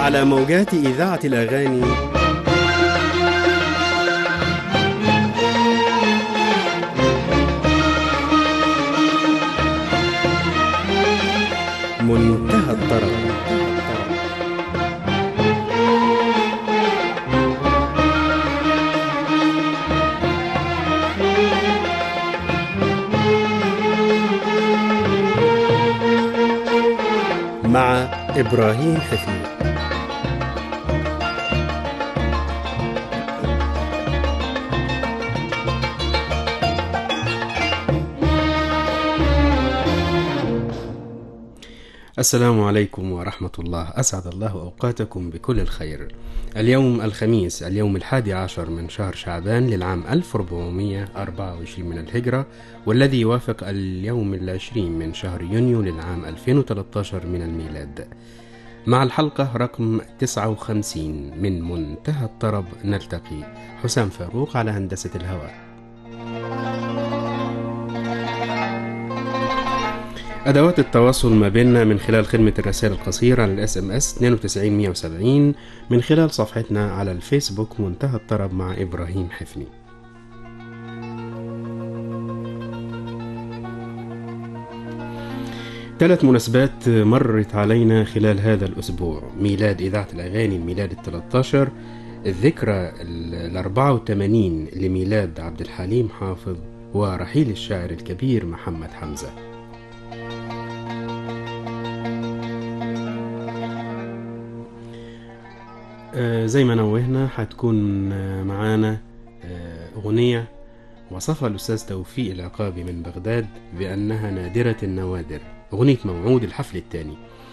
على موجات إذاعة الأغاني منتهى الطرب مع إبراهيم حفيظ السلام عليكم ورحمة الله أسعد الله أوقاتكم بكل الخير اليوم الخميس اليوم الحادي عشر من شهر شعبان للعام 1424 من الهجرة والذي يوافق اليوم العشرين من شهر يونيو للعام 2013 من الميلاد مع الحلقة رقم 59 من منتهى الطرب نلتقي حسام فاروق على هندسة الهواء أدوات التواصل ما بيننا من خلال خدمة الرسائل القصيرة على الاس ام اس 92170 من خلال صفحتنا على الفيسبوك منتهى الطرب مع إبراهيم حفني ثلاث مناسبات مرت علينا خلال هذا الأسبوع ميلاد إذاعة الأغاني الميلاد ال 13 الذكرى ال 84 لميلاد عبد الحليم حافظ ورحيل الشاعر الكبير محمد حمزه آه، زي ما نوهنا هتكون آه، معانا آه، أغنية وصفها الأستاذ توفيق العقابي من بغداد بأنها نادرة النوادر أغنية موعود الحفل الثاني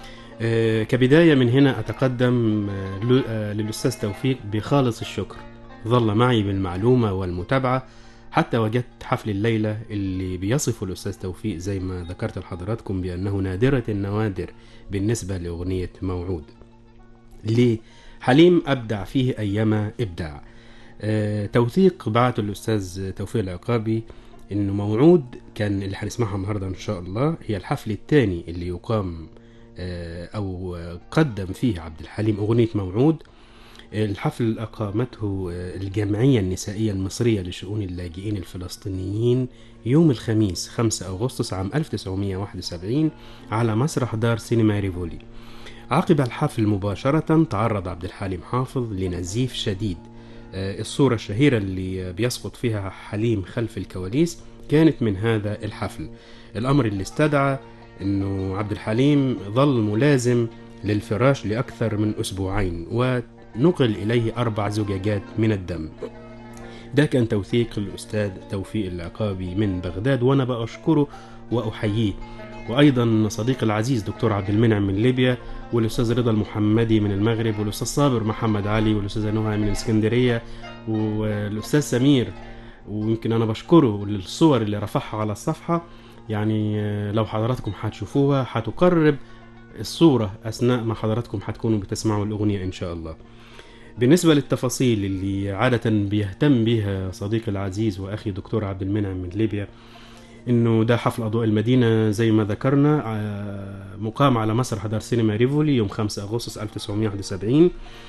كبداية من هنا أتقدم ل- آه، للأستاذ توفيق بخالص الشكر ظل معي بالمعلومة والمتابعة حتى وجدت حفل الليلة اللي بيصف الأستاذ توفيق زي ما ذكرت لحضراتكم بأنه نادرة النوادر بالنسبة لأغنية موعود ليه؟ حليم أبدع فيه أيما إبداع آه، توثيق بعته الأستاذ توفيق العقابي إنه موعود كان اللي هنسمعها النهاردة إن شاء الله هي الحفل الثاني اللي يقام آه، أو آه، قدم فيه عبد الحليم أغنية موعود الحفل أقامته آه، الجمعية النسائية المصرية لشؤون اللاجئين الفلسطينيين يوم الخميس 5 أغسطس عام 1971 على مسرح دار سينما ريفولي عقب الحفل مباشرة تعرض عبد الحليم حافظ لنزيف شديد آه، الصورة الشهيرة اللي بيسقط فيها حليم خلف الكواليس كانت من هذا الحفل الأمر اللي استدعى أنه عبد الحليم ظل ملازم للفراش لأكثر من أسبوعين ونقل إليه أربع زجاجات من الدم ده كان توثيق الأستاذ توفيق العقابي من بغداد وأنا بأشكره وأحييه وأيضا صديقي العزيز دكتور عبد المنعم من ليبيا والأستاذ رضا المحمدي من المغرب والأستاذ صابر محمد علي والأستاذة نهى من الإسكندرية والأستاذ سمير ويمكن أنا بشكره للصور اللي رفعها على الصفحة يعني آه، لو حضراتكم هتشوفوها هتقرب الصورة أثناء ما حضراتكم هتكونوا بتسمعوا الأغنية إن شاء الله بالنسبة للتفاصيل اللي عادة بيهتم بها صديقي العزيز وأخي دكتور عبد المنعم من ليبيا انه ده حفل اضواء المدينه زي ما ذكرنا آه، مقام على مسرح دار سينما ريفولي يوم 5 اغسطس 1971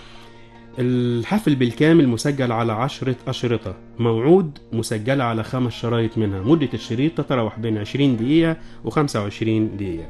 الحفل بالكامل مسجل على عشرة أشرطة موعود مسجلة على خمس شرايط منها مدة الشريط تتراوح بين 20 دقيقة و25 دقيقة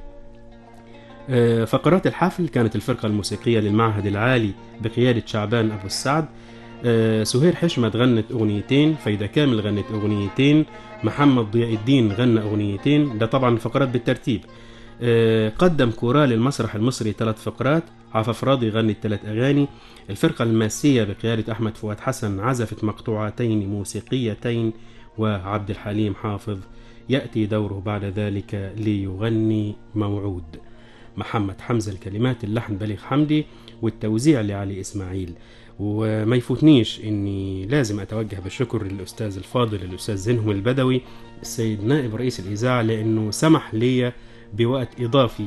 آه، فقرات الحفل كانت الفرقة الموسيقية للمعهد العالي بقيادة شعبان أبو السعد آه، سهير حشمت غنت أغنيتين فايدة كامل غنت أغنيتين محمد ضياء الدين غنى أغنيتين ده طبعا فقرات بالترتيب آه، قدم كورال للمسرح المصري ثلاث فقرات عفاف راضي غنت ثلاث أغاني الفرقة الماسية بقيادة أحمد فؤاد حسن عزفت مقطوعتين موسيقيتين وعبد الحليم حافظ يأتي دوره بعد ذلك ليغني موعود محمد حمزة الكلمات اللحن بليغ حمدي والتوزيع لعلي إسماعيل وما يفوتنيش اني لازم اتوجه بالشكر للاستاذ الفاضل الاستاذ زينهم البدوي السيد نائب رئيس الاذاعه لانه سمح لي بوقت اضافي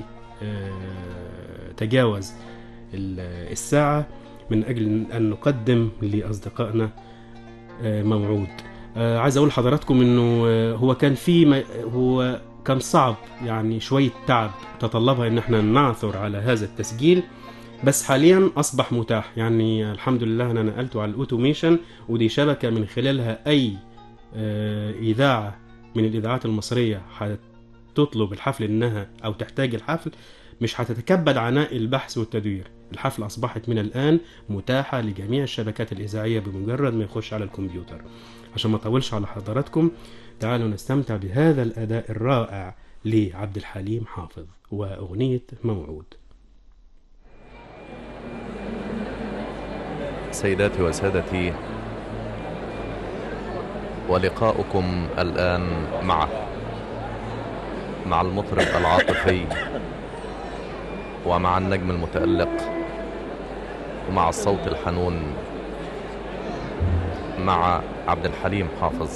آه، تجاوز ال- الساعه من اجل ان نقدم لاصدقائنا آه، موعود آه، عايز اقول لحضراتكم انه آه، هو كان في م- هو كان صعب يعني شويه تعب تطلبها ان احنا نعثر على هذا التسجيل بس حاليا اصبح متاح يعني الحمد لله انا نقلته على الاوتوميشن ودي شبكه من خلالها اي آه، اذاعه من الاذاعات المصريه هتطلب الحفل انها او تحتاج الحفل مش هتتكبد عناء البحث والتدوير الحفلة أصبحت من الآن متاحة لجميع الشبكات الإذاعية بمجرد ما يخش على الكمبيوتر عشان ما أطولش على حضراتكم تعالوا نستمتع بهذا الأداء الرائع لعبد الحليم حافظ وأغنية موعود سيداتي وسادتي ولقاؤكم الآن مع مع المطرب العاطفي ومع النجم المتألق ومع الصوت الحنون مع عبد الحليم حافظ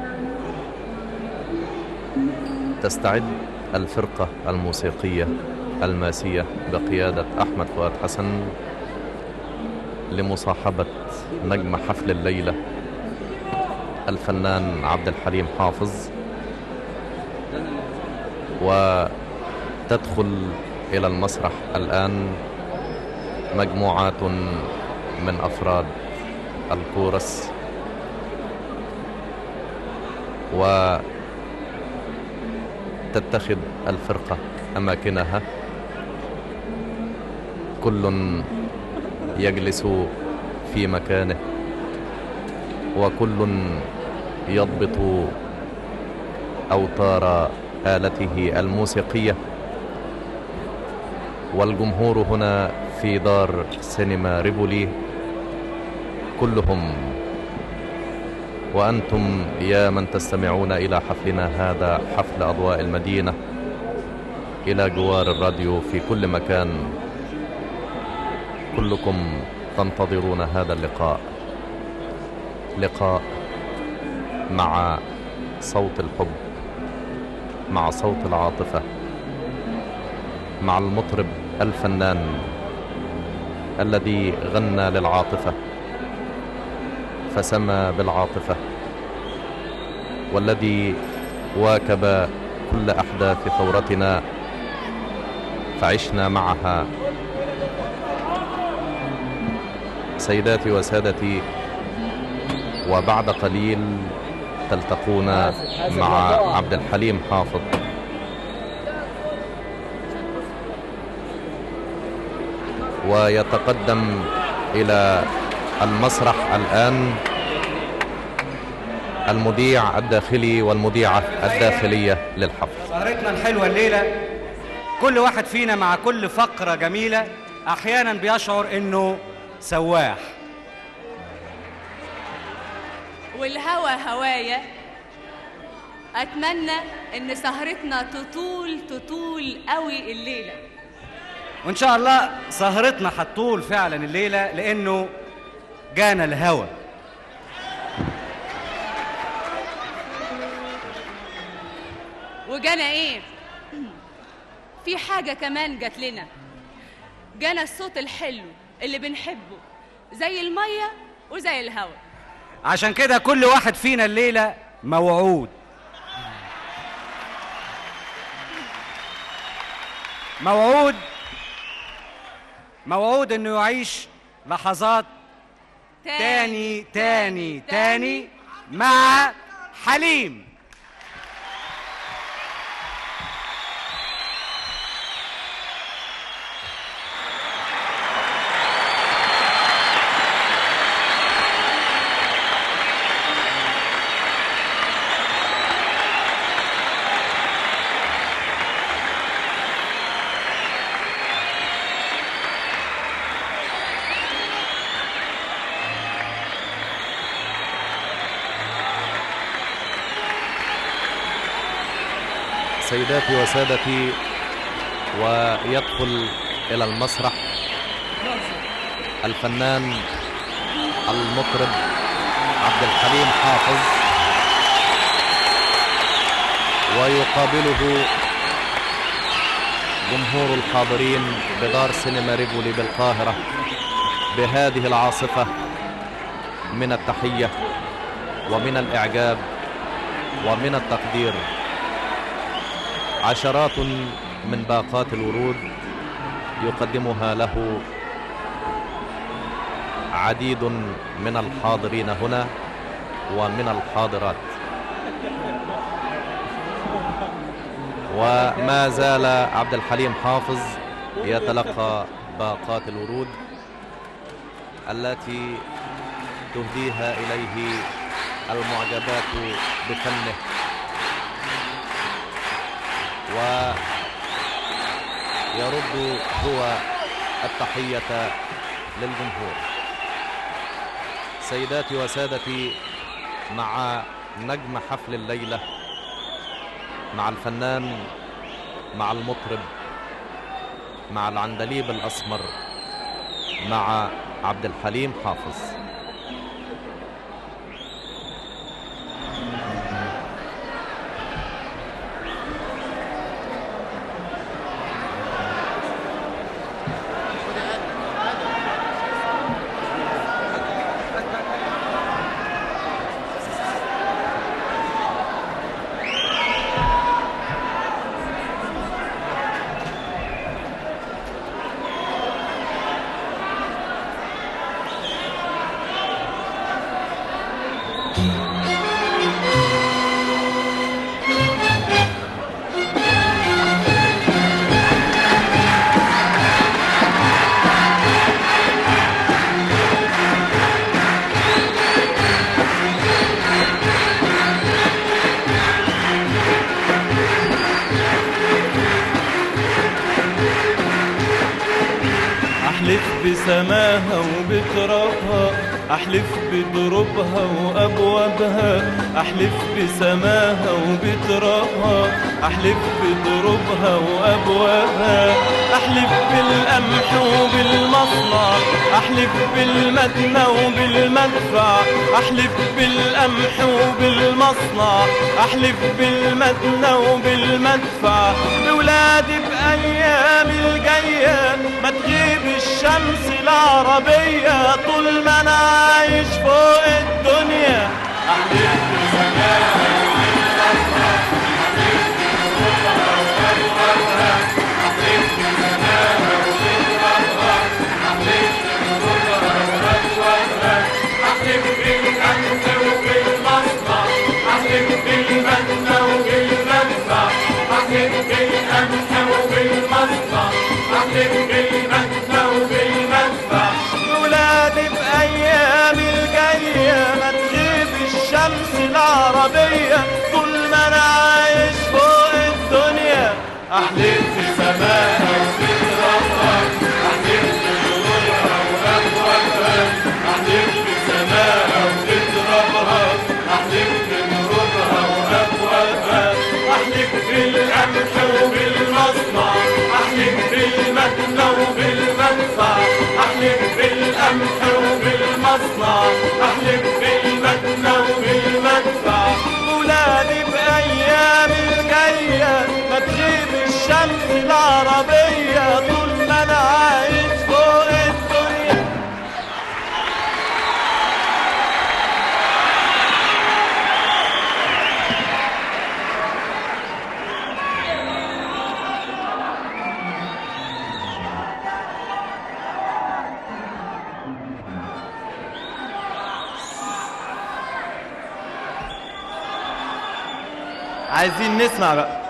تستعد الفرقة الموسيقية الماسية بقيادة أحمد فؤاد حسن لمصاحبة نجم حفل الليلة الفنان عبد الحليم حافظ وتدخل إلى المسرح الآن مجموعات من أفراد الكورس وتتخذ الفرقة أماكنها كل يجلس في مكانه وكل يضبط أوتار آلته الموسيقية والجمهور هنا في دار سينما ريبولي كلهم وأنتم يا من تستمعون إلى حفلنا هذا حفل أضواء المدينة إلى جوار الراديو في كل مكان كلكم تنتظرون هذا اللقاء لقاء مع صوت الحب مع صوت العاطفة مع المطرب الفنان الذي غنى للعاطفة فسمى بالعاطفة والذي واكب كل أحداث ثورتنا فعشنا معها سيداتي وسادتي وبعد قليل تلتقون مع عبد الحليم حافظ ويتقدم إلى المسرح الآن المذيع الداخلي والمذيعة الداخلية للحفل سهرتنا الحلوة الليلة كل واحد فينا مع كل فقرة جميلة أحيانا بيشعر إنه سواح والهوى هوايا اتمنى ان سهرتنا تطول تطول قوي الليله وإن شاء الله سهرتنا هتطول فعلا الليلة لأنه جانا الهوى وجانا ايه في حاجه كمان جات لنا جانا الصوت الحلو اللي بنحبه زي الميه وزي الهوا عشان كده كل واحد فينا الليلة موعود موعود موعود انه يعيش لحظات تاني تاني تاني مع حليم سيداتي وسادتي ويدخل إلى المسرح الفنان المطرب عبد الحليم حافظ ويقابله جمهور الحاضرين بدار سينما ريفولي بالقاهرة بهذه العاصفة من التحية ومن الإعجاب ومن التقدير عشرات من باقات الورود يقدمها له عديد من الحاضرين هنا ومن الحاضرات وما زال عبد الحليم حافظ يتلقى باقات الورود التي تهديها إليه المعجبات بفنه ويرد هو التحية للجمهور سيداتي وسادتي مع نجم حفل الليلة مع الفنان مع المطرب مع العندليب الأسمر مع عبد الحليم حافظ أحلف بسماها وبترابها أحلف بدروبها وأبوابها أحلف بسماها وبترابها أحلف بدروبها وأبوابها أحلف بالقمح وبالمصنع أحلف بالمدنة وبالمدفع أحلف بالقمح وبالمصنع أحلف بالمدنة وبالمدفع بولادي بأيام الجاية ما تغيب الشمس العربية طول ما أنا عايش فوق الدنيا أحلف ولادي بأيام الجاية ما تغيب الشمس العربية طول ما أنا عايش فوق الدنيا أحلف بسماها وبترابها أحلف بنورها وأبوابها أحلف بسماها وبترابها أحلف بنورها وأبوابها أحلف بالقمح وبالمصنع أحلف بالمدنة وبالمدفع أحلف بالقمح وبالمصنع أحلف بالمدنة وبالمدفع ولادي بأيام الجاية ما تغيب الشمس العربية طول ما أنا عايش فوق الدنيا عايزين نسمع بقى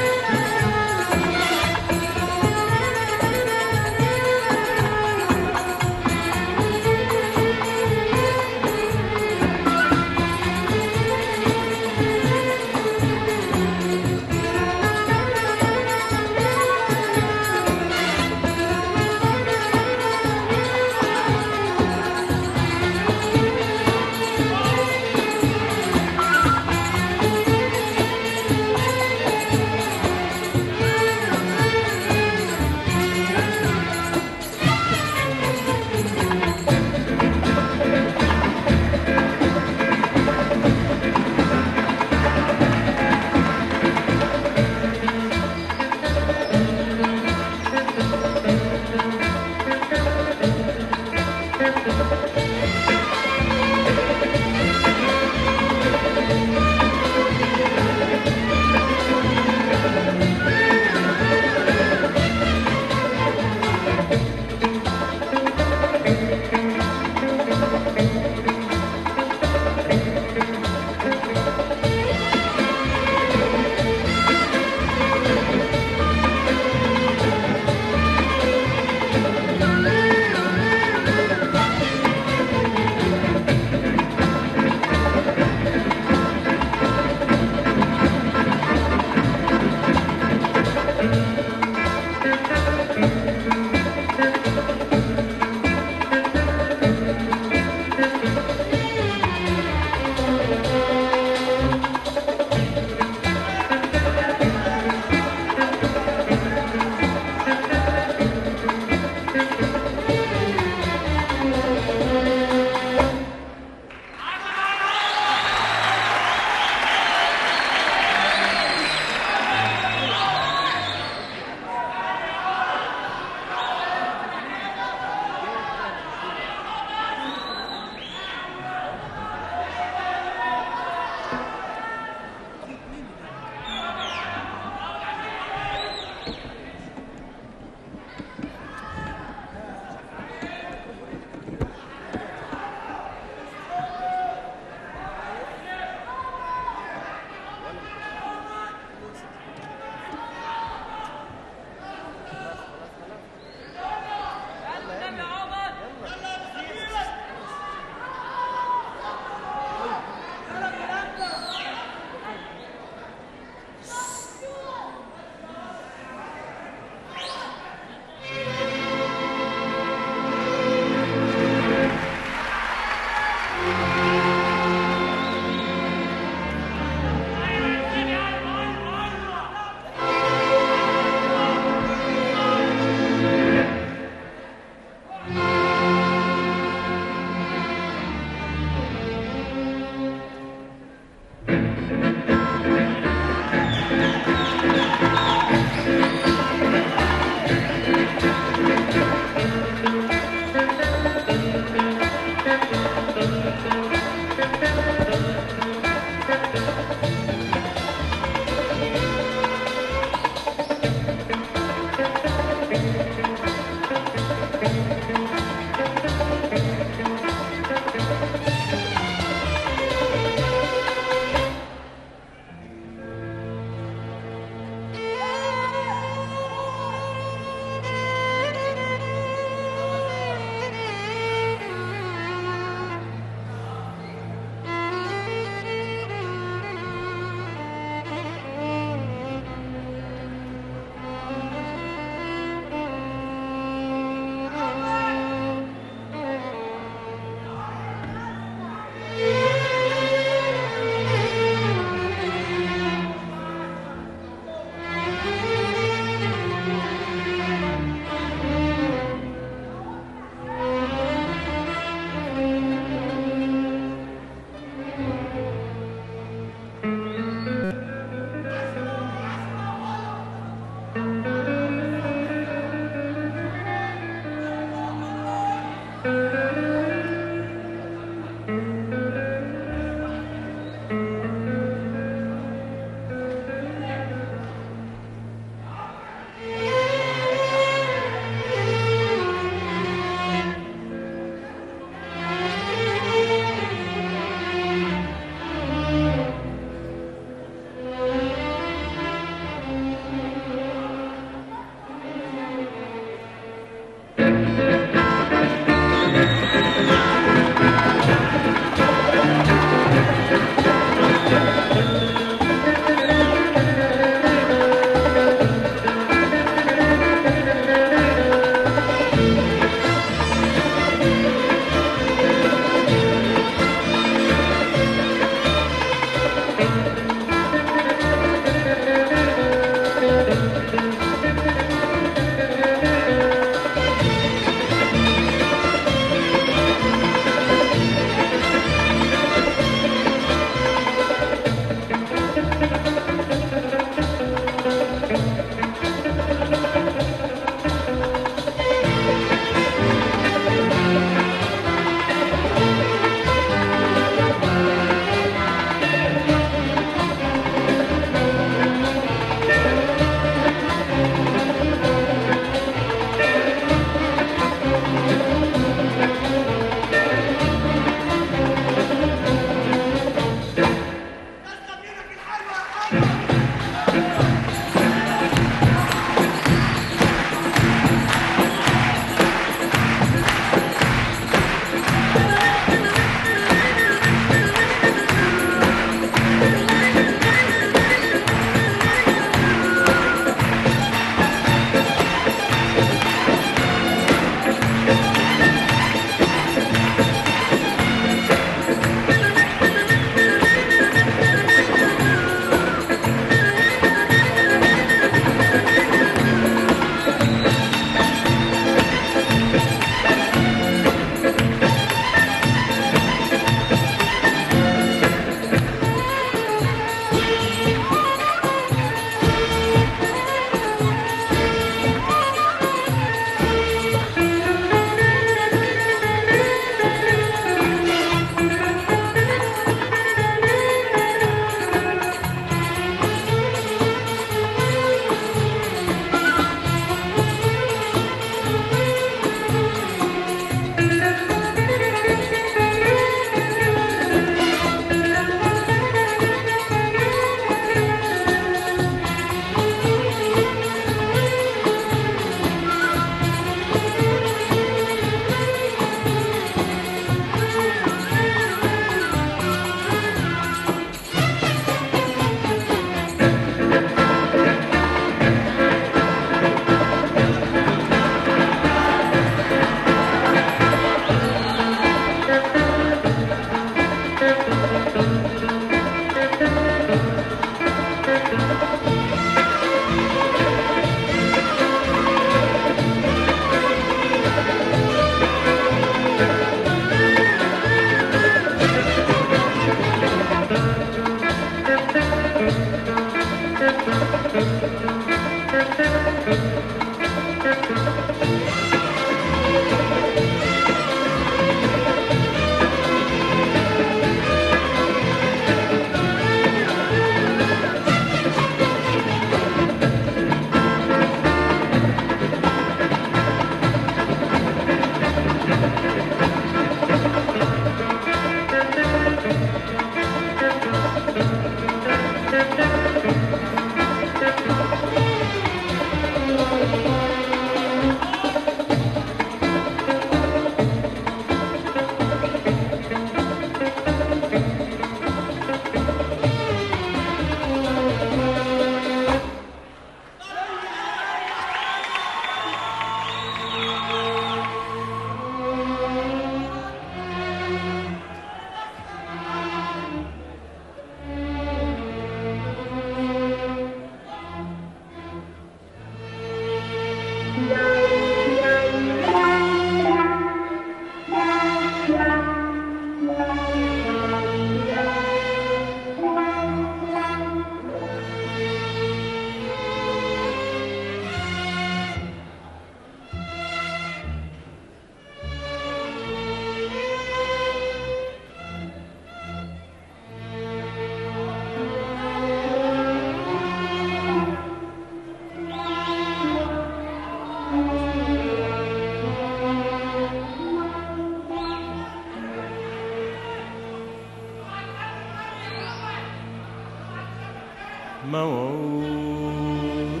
موعود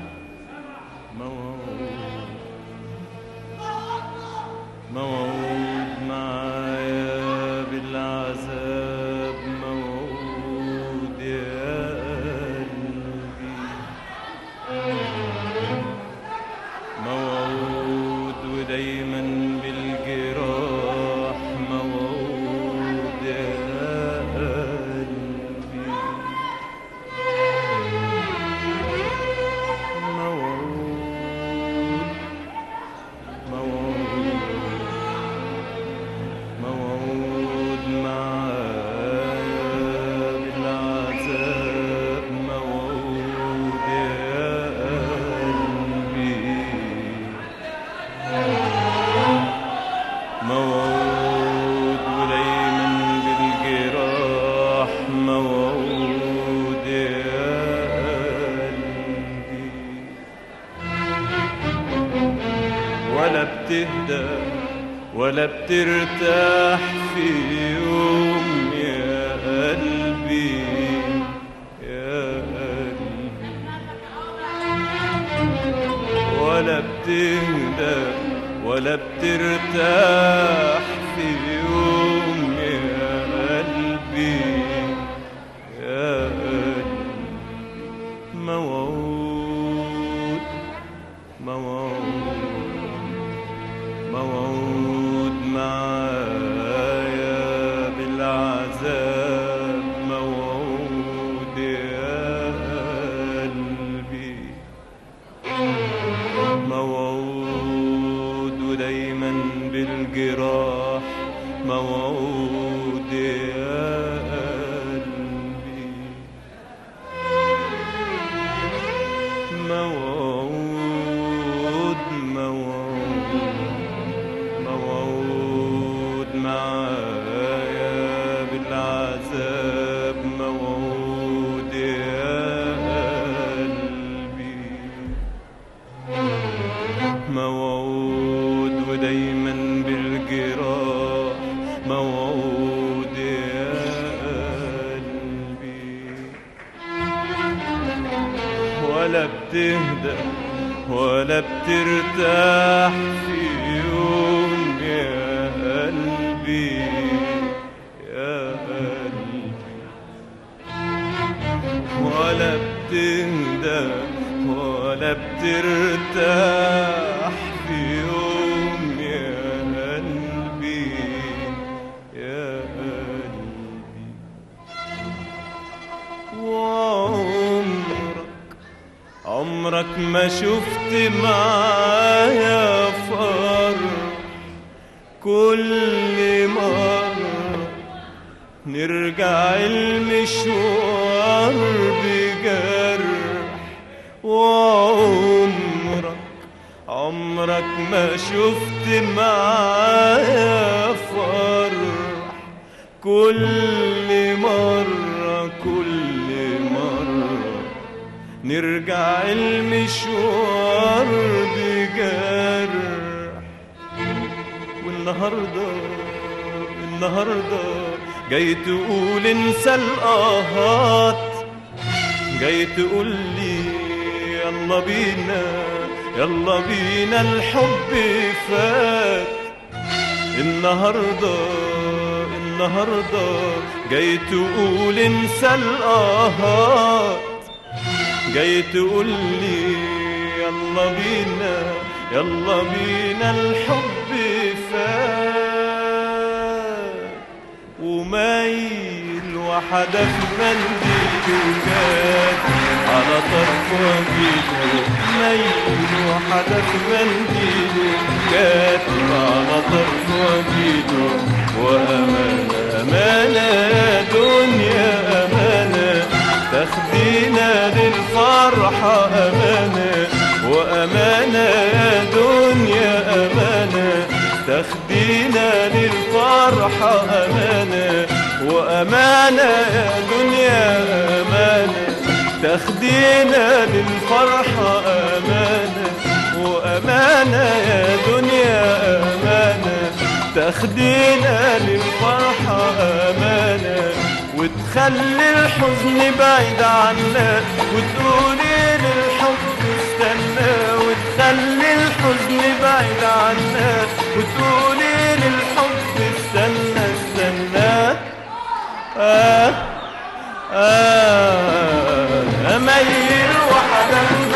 موعود موعود معايا بالعذاب موعود يا قلبي موعود ودايما بالجراح موعود يا قلبي موعود موعود موعود معايا بالعذاب موعود يا قلبي موعود ودايما بالجراح موعود يا قلبي ولا بتهدى ولا بترتاح في يوم يا قلبي يا قلبي ولا بتهدى ولا بترتاح في يوم يا قلبي يا قلبي موعود موعود موعود معايا بالعذاب موعود يا قلبي موعود ودايما بالجراح موعود يا قلبي موعود موعود موعود معايا بالعذاب موعود يا قلبي موعود ودايما بالجراح موعود يا قلبي ولا بتهدى ولا بترتاح في يوم يا قلبي يا قلبي ولا بتهدى ولا بترتاح في يوم يا قلبي يا قلبي وعمرك عمرك ما شفت معايا فرح كل مرة نرجع المشوار بجرح وعمرك عمرك ما شفت معايا فرح كل مرة كل مرة نرجع المشوار بجرح والنهاردة النهاردة جاي تقول انسى الآهات جاي تقول لي يلا بينا يلا بينا الحب فات النهاردة النهاردة جاي تقول انسى الآهات جاي تقول لي يلا بينا يلا بينا الحب فات ومايل وحدة في منديل وجات على طرف وجيده ميل وحدف منديله كاتب على طرف وجيده وأمانة أمانة يا دنيا أمانة تاخدينا للفرحة أمانة وأمانة يا دنيا أمانة تاخدينا للفرحة أمانة وأمانة يا دنيا أمانة تاخدينا للفرحة أمانة وأمانة يا دنيا أمانة تاخدينا للفرحة أمانة وتخلي الحزن بعيد عنا وتقولي للحب استنى وتخلي الحزن بعيد عنا وتقولي للحب استنى استنى آه آه أميل وحدك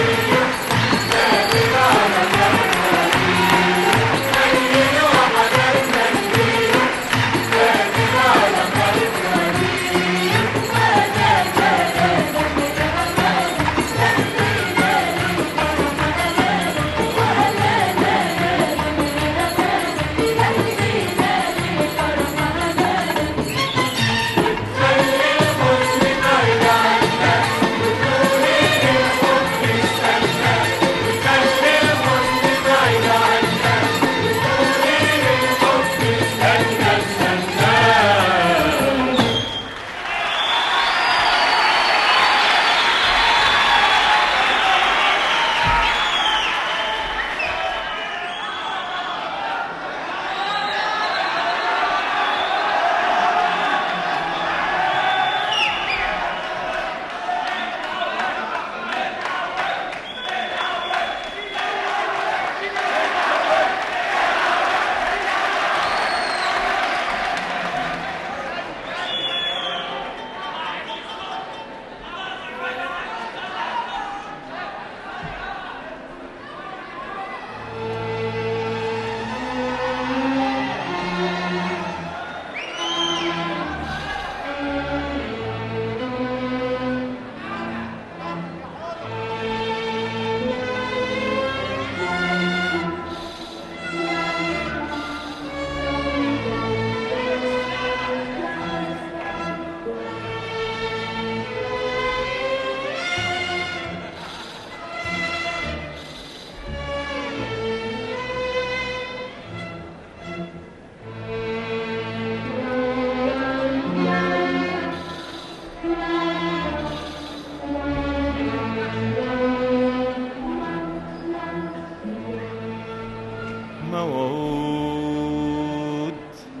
موعود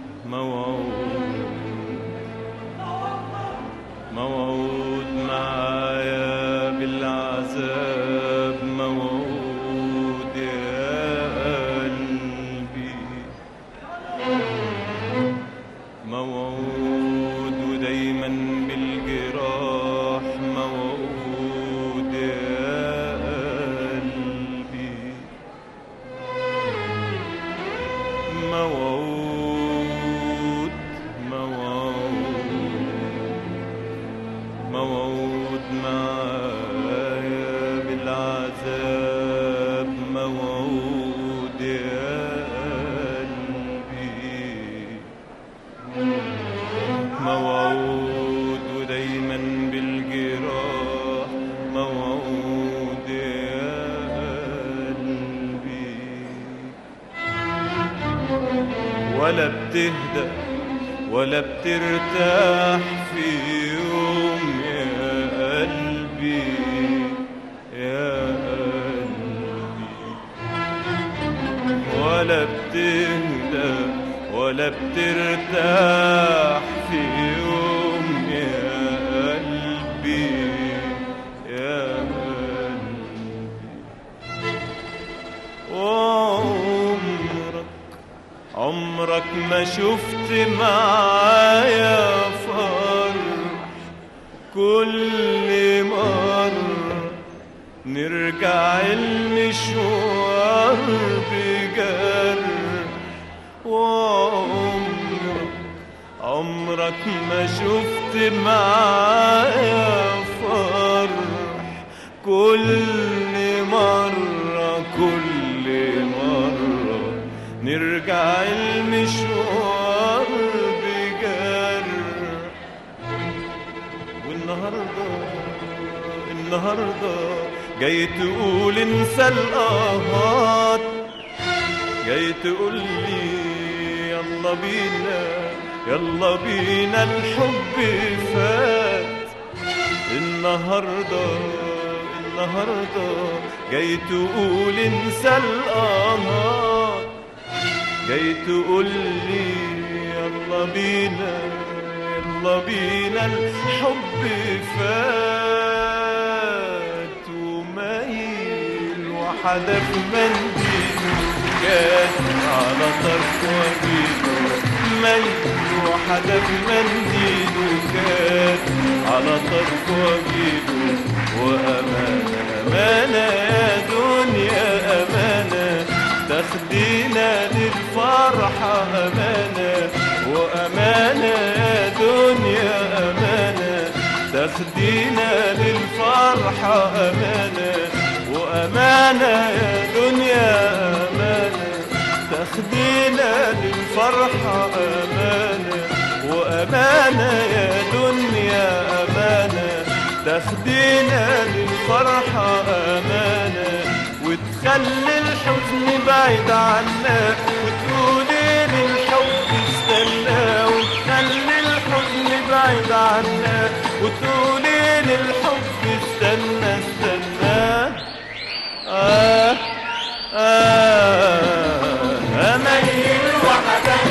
موعود موعود معايا بالعذاب موعود يا قلبي موعود ودايما بالجراح موعود يا قلبي موعود موعود موعود معايا بالعذاب موعود يا قلبي موعود ودايما بالجراح موعود يا قلبي ولا بتهدى ولا بترتاح في يوم يا قلبي يا قلبي ولا بتهدى ولا بترتاح في يوم يا قلبي يا قلبي وعمرك عمرك ما شفت معايا فرح كل مرة نرجع المشوار بجرح وعمرك عمرك ما شفت معايا فرح كل مرة كل مرة نرجع المشوار بجرح والنهاردة النهاردة جاي تقول انسى الآهات جاي تقول لي يلا بينا يلا بينا الحب فات النهاردة النهاردة جاي تقول انسى الآهات جاي تقول لي يلا بينا يلا بينا الحب فات ومايل وحدف منديله كان على طرف وجيله ميل وحدف منديله كان على طرف وجيله وأمانة أمانة يا دنيا أمانة تاخدينا للفرحة أمانة وأمانة يا دنيا أمانة تاخدينا للفرحة أمانة وأمانة يا دنيا أمانة تاخدينا للفرحة أمانة وأمانة يا دنيا أمانة تاخدينا للفرحة أمانة وتخلي الحزن بعيد عنا وتقولي للحب استنى وتخلي الحزن بعيد عنا وتقولي للحب استنى استنى آه آه أميل وحدك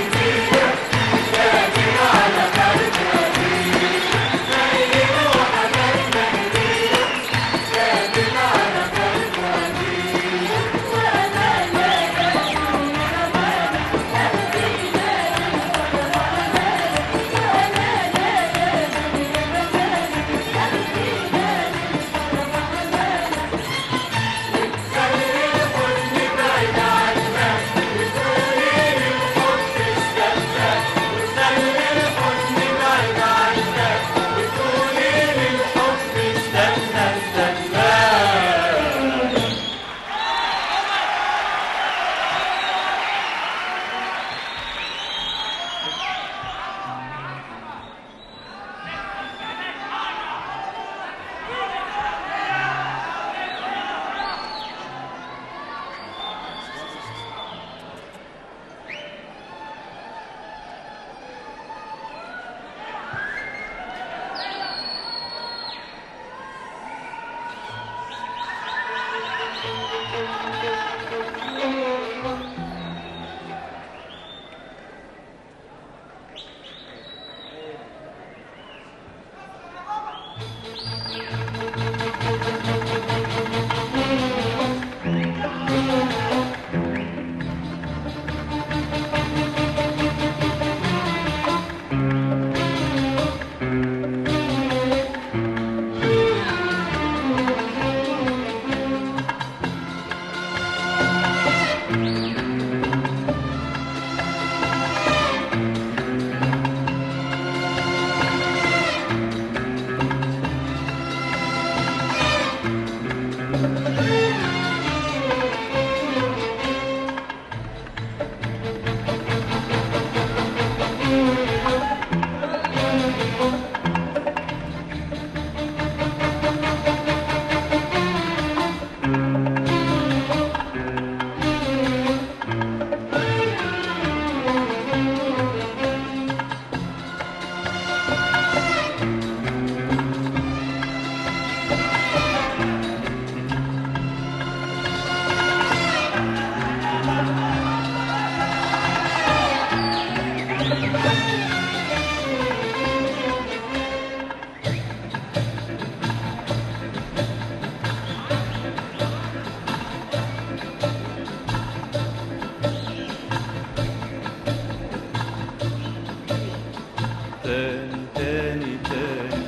تاني تاني تاني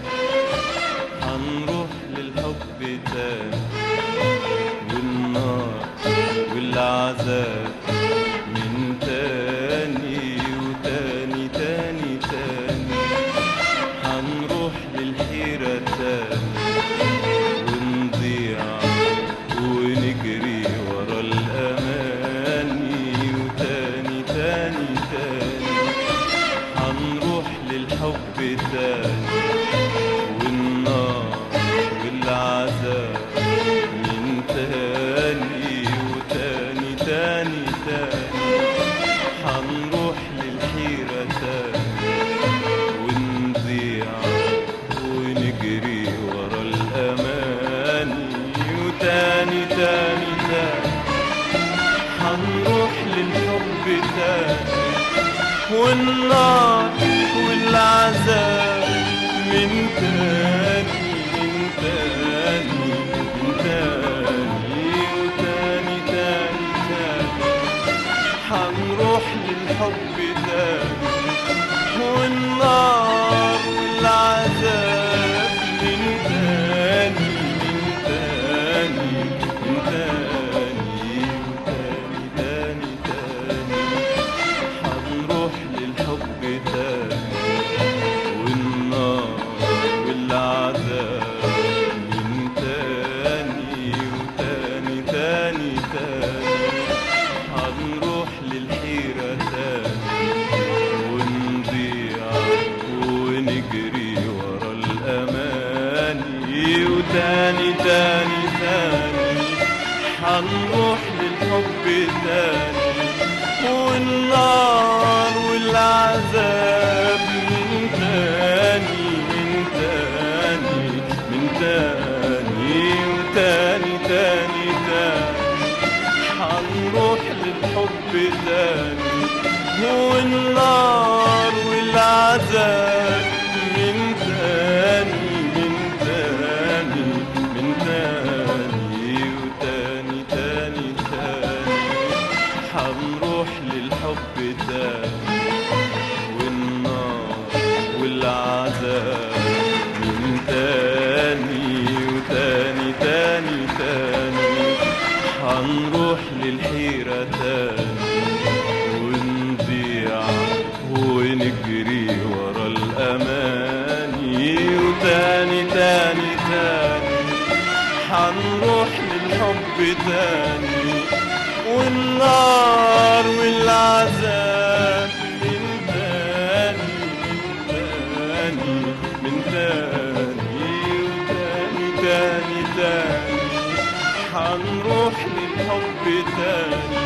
هنروح للحب تاني والنار والعذاب من تاني وتاني تاني تاني هنروح للحيرة تاني تاني تاني حنروح للحب تاني والنار والعذاب من تاني من تاني من تاني وتاني تاني تاني حنروح للحب تاني والنار والعذاب من تاني من تاني من تاني وتاني تاني تاني حنروح للحب تاني والنار والعذاب من تاني وتاني تاني تاني حنروح للحيرة تاني ونضيع ونجري ورا الأماني وتاني تاني تاني حنروح للحب تاني والنار والعذاب من تاني من تاني من تاني وتاني تاني تاني حنروح للحب تاني والنار والعذاب من تاني من تاني من تاني وتاني تاني تاني حنروح للحب تاني والنار والعذاب من تاني وتاني تاني تاني حنروح للحيرة تاني ونضيع ونجري ورا الأماني وتاني تاني تاني حنروح للحب تاني والنار والعذاب من تاني من تاني من تاني وتاني تاني تاني حنروح للحب تاني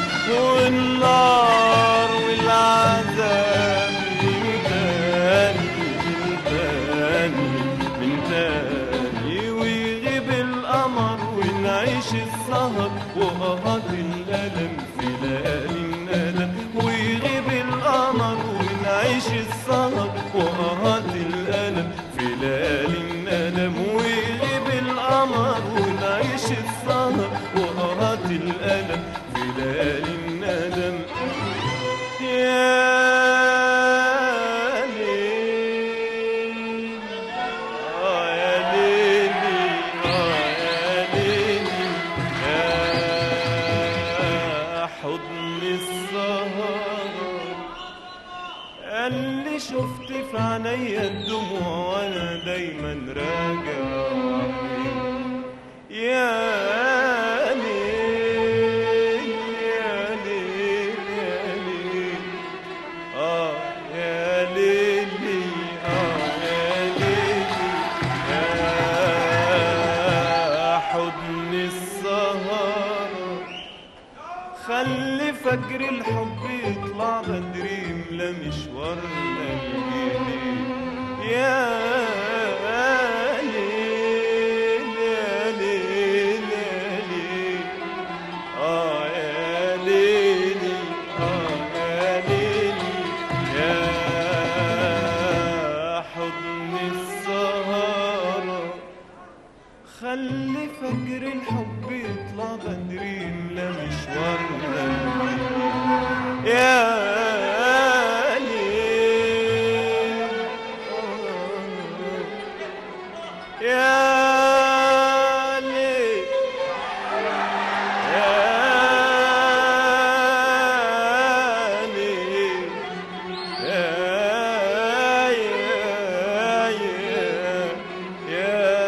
والنار والعذاب من تاني من تاني من تاني ويغيب القمر ونعيش السهر وقهات الألم في ليالي الندم ويغيب القمر ونعيش السهر وقهات الألم في ليالي الندم ويغيب القمر ونعيش السهر وقهات الألم في ليالي الندم يا ليل آه يا ليلي آه يا ليلي يا حضن السهر اللي شفت في عينيا الدموع وانا دايما راجع يا ليل يا ليل يا ليل آه يا ليلي آه يا ليلي يا حضن السهر خلي فجر الحب يطلع بدري يملى مشوارنا الجديد يا ليل يا ليل يا ليل آه يا ليلي آه يا ليلي يا حضن السهرة خلي فجر الحب يطلع بدري يملى مشوارنا يا ليل يا ليل يا ليل يا يا يا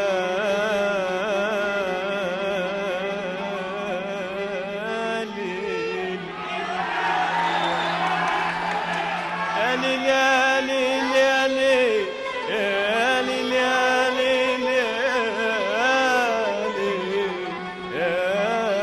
يا ليل يا ليل يا ليل يا ليل يا ليل يا ليل يا ليل يا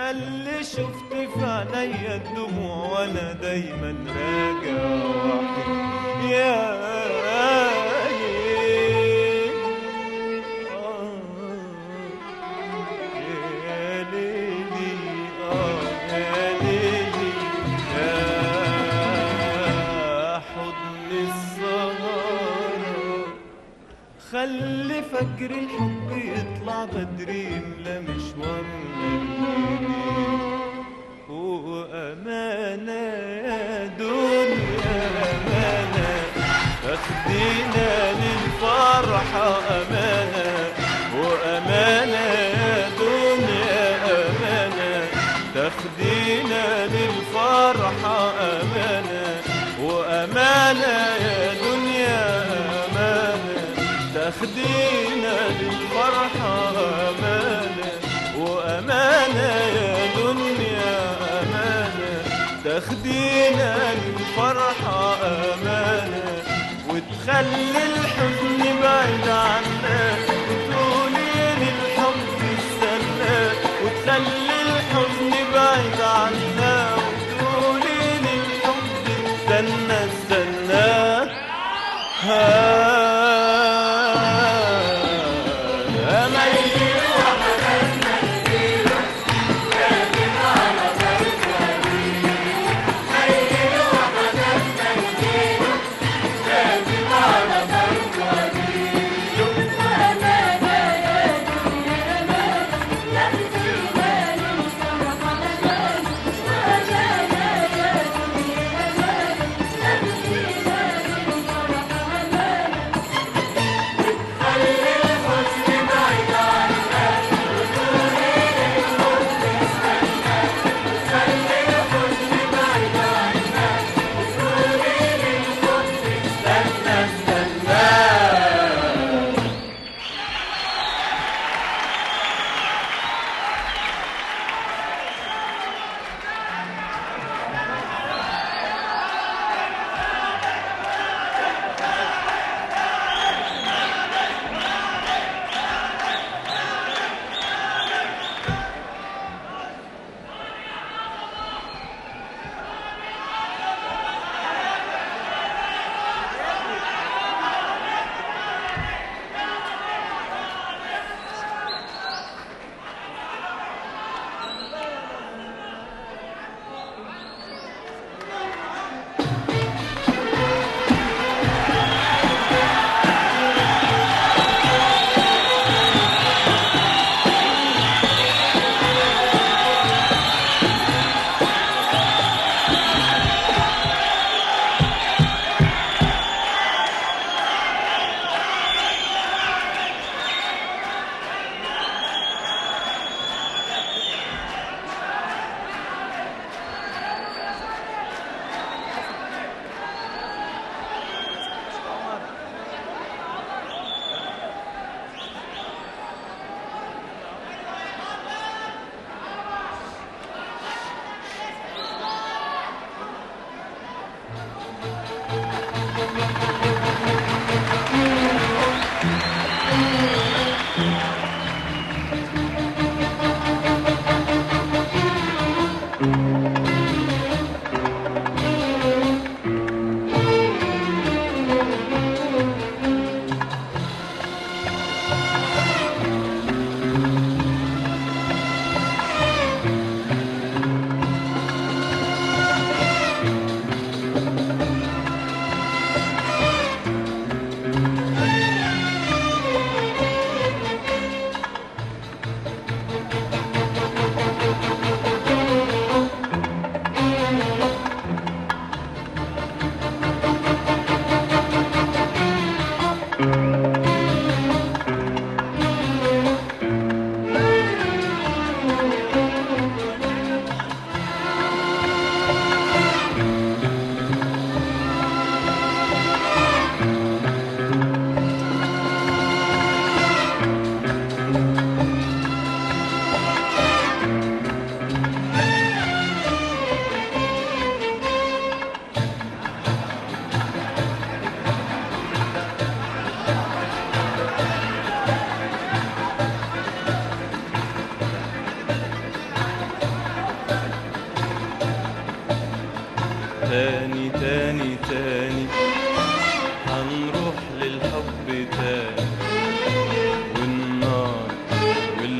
يا اللي شفت في عينيا الدموع وانا دايما راجع وحيد يا ليل آه يا ليلي آه يا ليلي يا حضن السهرة خلي فجر الحب يطلع بدري يملى مشوارنا الجديد وأمانة يا دنيا أمانة تاخدينا للفرحة أمانة وأمانة يا دنيا أمانة تاخدينا للفرحة أمانة وأمانة يا دنيا أمانة تاخدينا للفرحة أمانة وأمانة يا دنيا أمانة تاخدينا للفرحة أمانة وتخلي الحزن بعيد عنا وتقولي للحب استنى وتخلي الحزن بعيد عنا وتقولي للحب استنى استنى ها أمل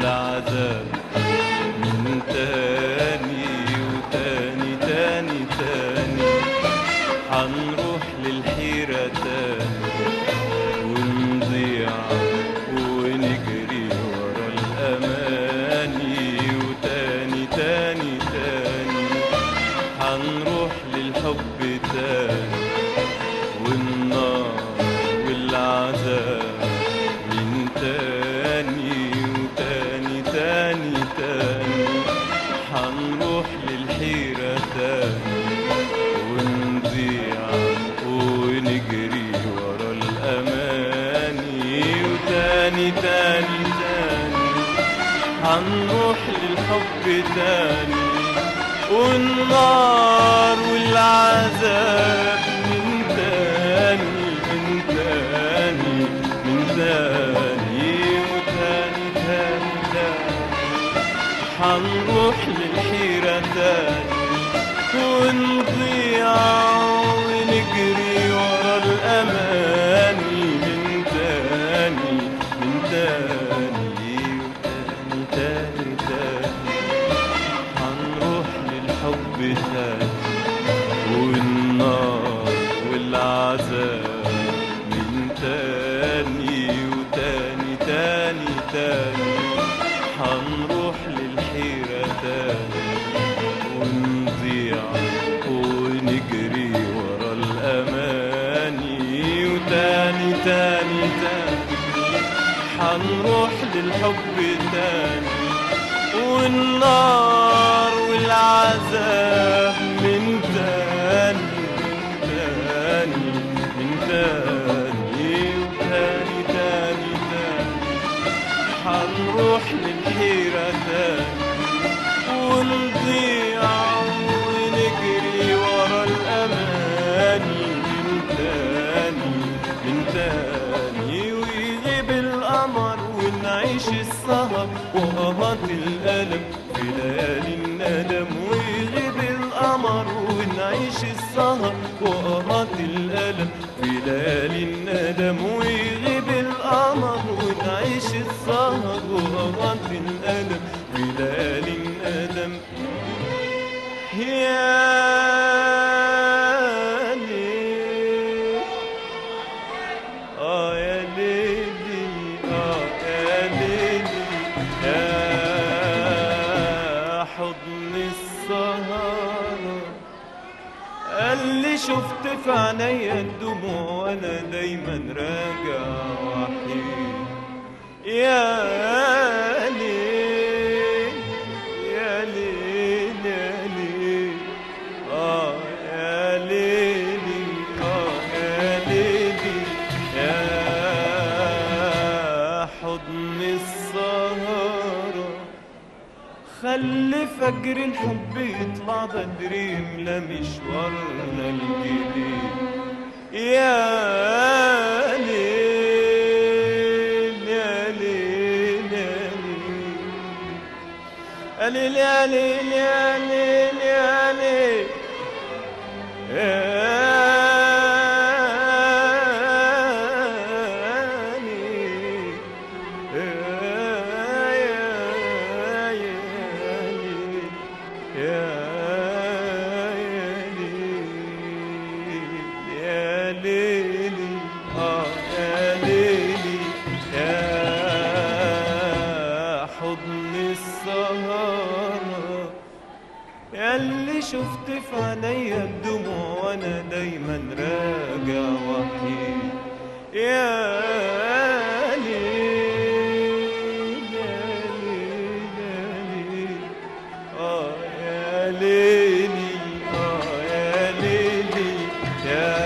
والعذاب من تاني وتاني تاني تاني هنروح للحيرة تاني ونضيع ونجري ورا الأماني وتاني تاني تاني هنروح للحب تاني والنار والعذاب من تاني وتاني تاني تاني هنروح للحيرة تاني ونضيع ونجري ورا الأماني وتاني تاني تاني هنروح للحب تاني والنار والعذاب من تاني من تاني من تاني وتاني تاني تاني هنروح للحيرة تاني ونضيع ونجري ورا الأماني من تاني من تاني وتاني تاني تاني هنروح للحب تاني والنار والعذاب من تاني وتاني تاني تاني هنروح للحيرة تاني ونضيع ونجري ورا الأماني وتاني تاني تاني هنروح للحب تاني والنار والعذاب من تاني من تاني من تاني وتاني تاني تاني هنروح للحيرة تاني ونضيع ونجري ورا الأماني من تاني من تاني ويغيب القمر ونعيش السهر وقهات الألم في ليالي الندم ويغيب القمر ونعيش السهر وقهات الألم في ليالي الندم ويغيب القمر ونعيش السهر وقهات الألم في ليالي الندم يا ليل آه يا ليلي آه يا ليلي يا حضن السهرة اللي شفت في عينيا الدموع وانا دايما راجع وحيد يا ليل يا ليل يا ليل آه يا ليلي آه يا ليلي يا حضن السهرة خلي فجر الحب يطلع بدري يملى مشوارنا الجديد يا ليل يا ليل يا ليل يا ليل يا ليل يا ليل يا ليل يا ليل يا ليلي آه يا ليلي يا حضن السهرة ياللي شفت في عينيا الدموع وانا دايما راجع وحيد يا ليل يا ليل يا ليل اه يا ليلي اه يا ليلي يا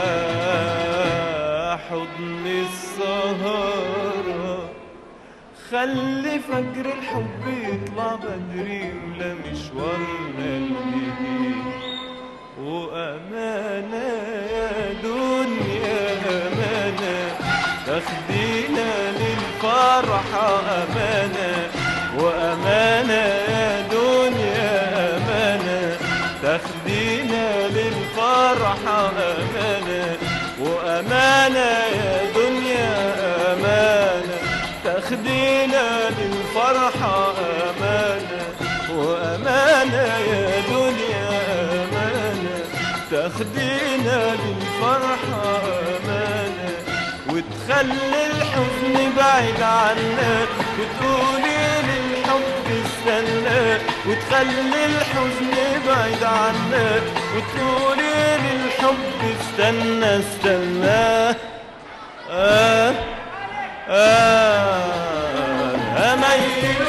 حضن السهره خلي فجر الحب يطلع بدري يملى مشوارنا الجديد وأمانة يا دنيا أمانة تاخدينا للفرحة أمانة وأمانة يا دنيا أمانة تاخدينا للفرحة أمانة وأمانة يا دنيا أمانة تاخدينا للفرحة للفرحة أمانة وأمانة يا دنيا أمانة تاخدينا للفرحة أمانة وتخلي الحزن بعيد عنا وتقولي للحب استنى وتخلي الحزن بعيد عنا وتقولي للحب استنى استنى آه آه أميل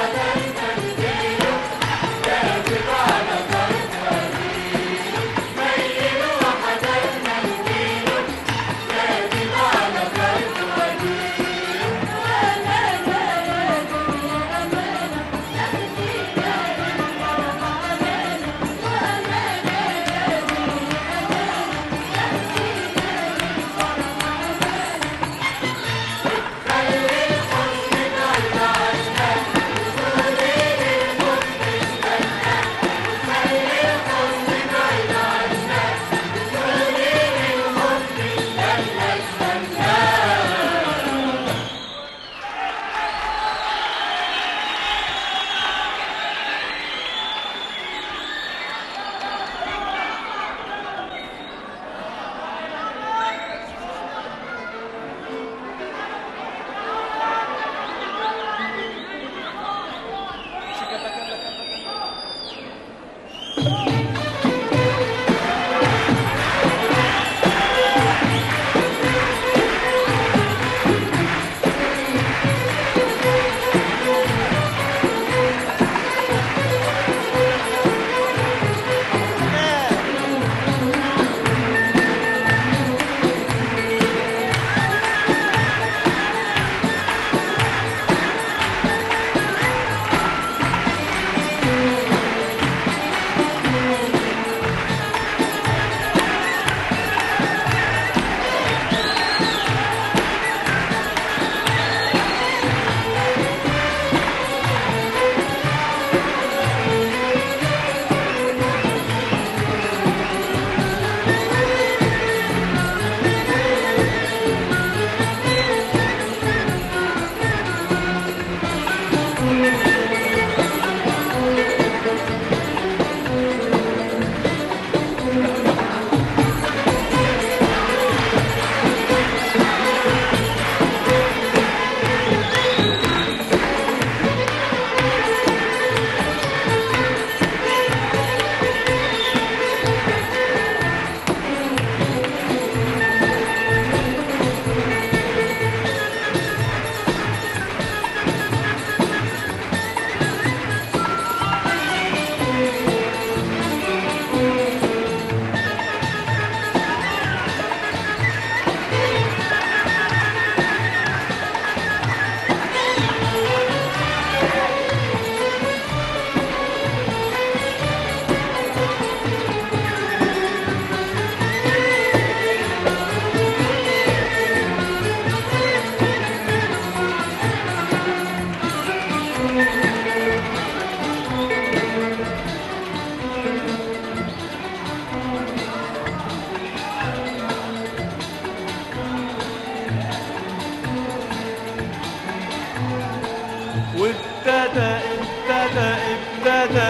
وابتدى ابتدى ابتدى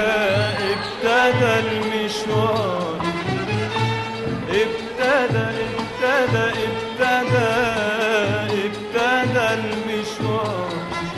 ابتدى المشوار ابتدى ابتدى ابتدى ابتدى المشوار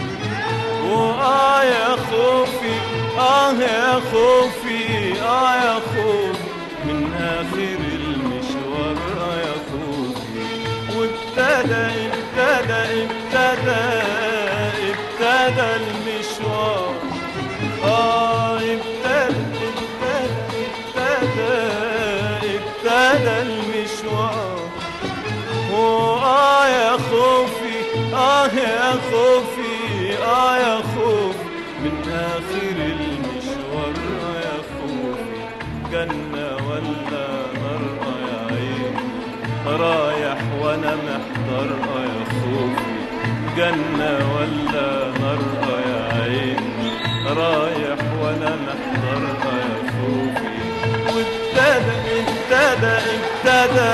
وآه يا خوفي آه يا خوفي آه يا خوفي من آخر المشوار آه يا خوفي وابتدى ابتدى ابتدى ابتدى المشوار آه ابتدى ابتدى ابتدى ابتدى المشوار وآه يا خوفي آه يا خوفي آه يا خوفي من آخر المشوار آه يا خوفي جنة ولا نار آه يا عيني رايح وأنا محتار آه يا خوفي جنة ولا نار آه يا عيني رايح وأنا محتار آه يا خوفي وابتدى ابتدى ابتدى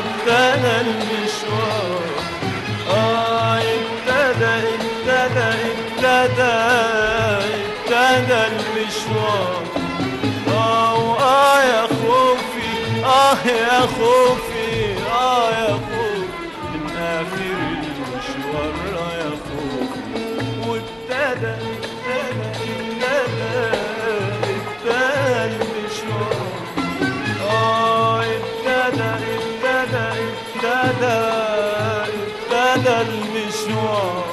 ابتدى المشوار اه ابتدى ابتدى ابتدى ابتدى المشوار اه وآه يا خوفي اه يا خوفي اه يا خوفي من اخر المشوار آه يا خوفي وابتدى ابتدى ابتدى ابتدى المشوار اه ابتدى ابتدى ابتدى ابتدى المشوار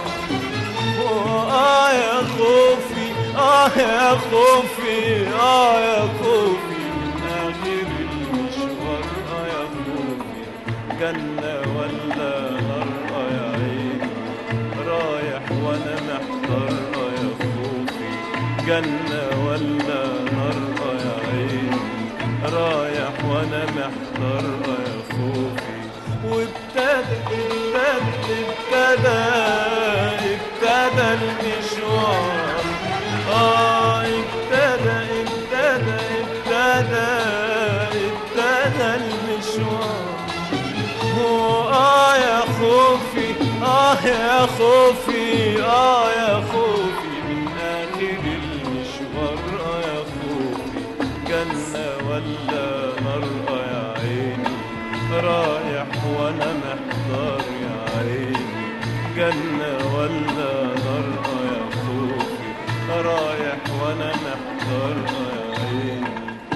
آه يا خوفي آه يا خوفي آه يا خوفي من آخر المشوار آه يا خوفي جنة ولا نار آه يا عيني رايح وأنا محتار آه يا خوفي جنة ولا نار آه يا عيني رايح وأنا محتار آه يا خوفي وابتدى ابتدى ابتدى ابتدى المشوار اه ابتدى ابتدى ابتدى ابتدى المشوار اه يا خوفي اه يا خوفي اه يا خوفي من اخر المشوار اه يا خوفي جنة ولا نار اه يا عيني رايح وانا محتار يا عيني جنة ولا نار اه يا خوفي رايح وانا محتار اه يا عيني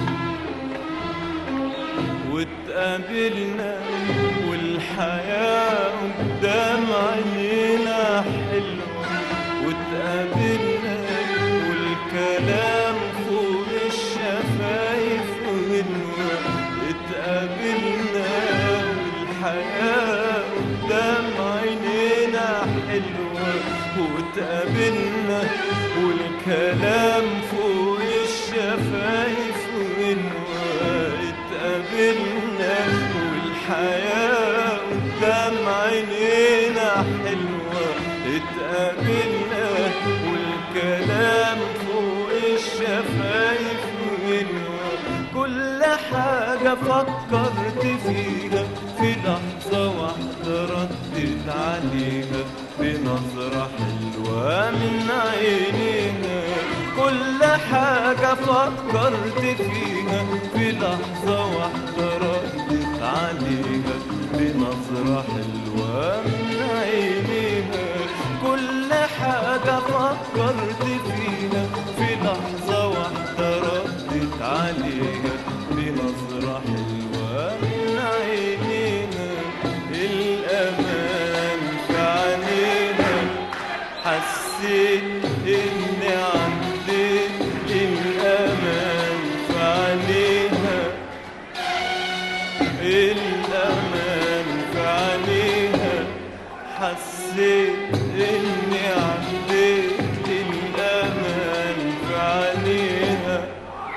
واتقابلنا والحياة قدام عينينا حلوة واتقابلنا والكلام فوق الشفايف غنوة اتقابلنا والحياة قدام عينينا حلوة واتقابلنا والكلام فوق الشفايف غنوة اتقابلنا والحياة قدام عينينا حلوة اتقابلنا والكلام فوق الشفايف غنوة كل حاجة فكرت فيها في لحظة واحدة ردت عليها بنظرة حلوة من عينينا كل حاجة فكرت فيها في لحظة واحدة ردت عليها بنظرة حلوة من عينيها كل حاجة فكرت فيها في لحظة واحدة ردت عليها بنظرة حلوة من عينيها الأمان في عينيها حسيت إني عندي الأمان في عينيها الأمان في عينيها حسيت إني عديت الأمان في عينيها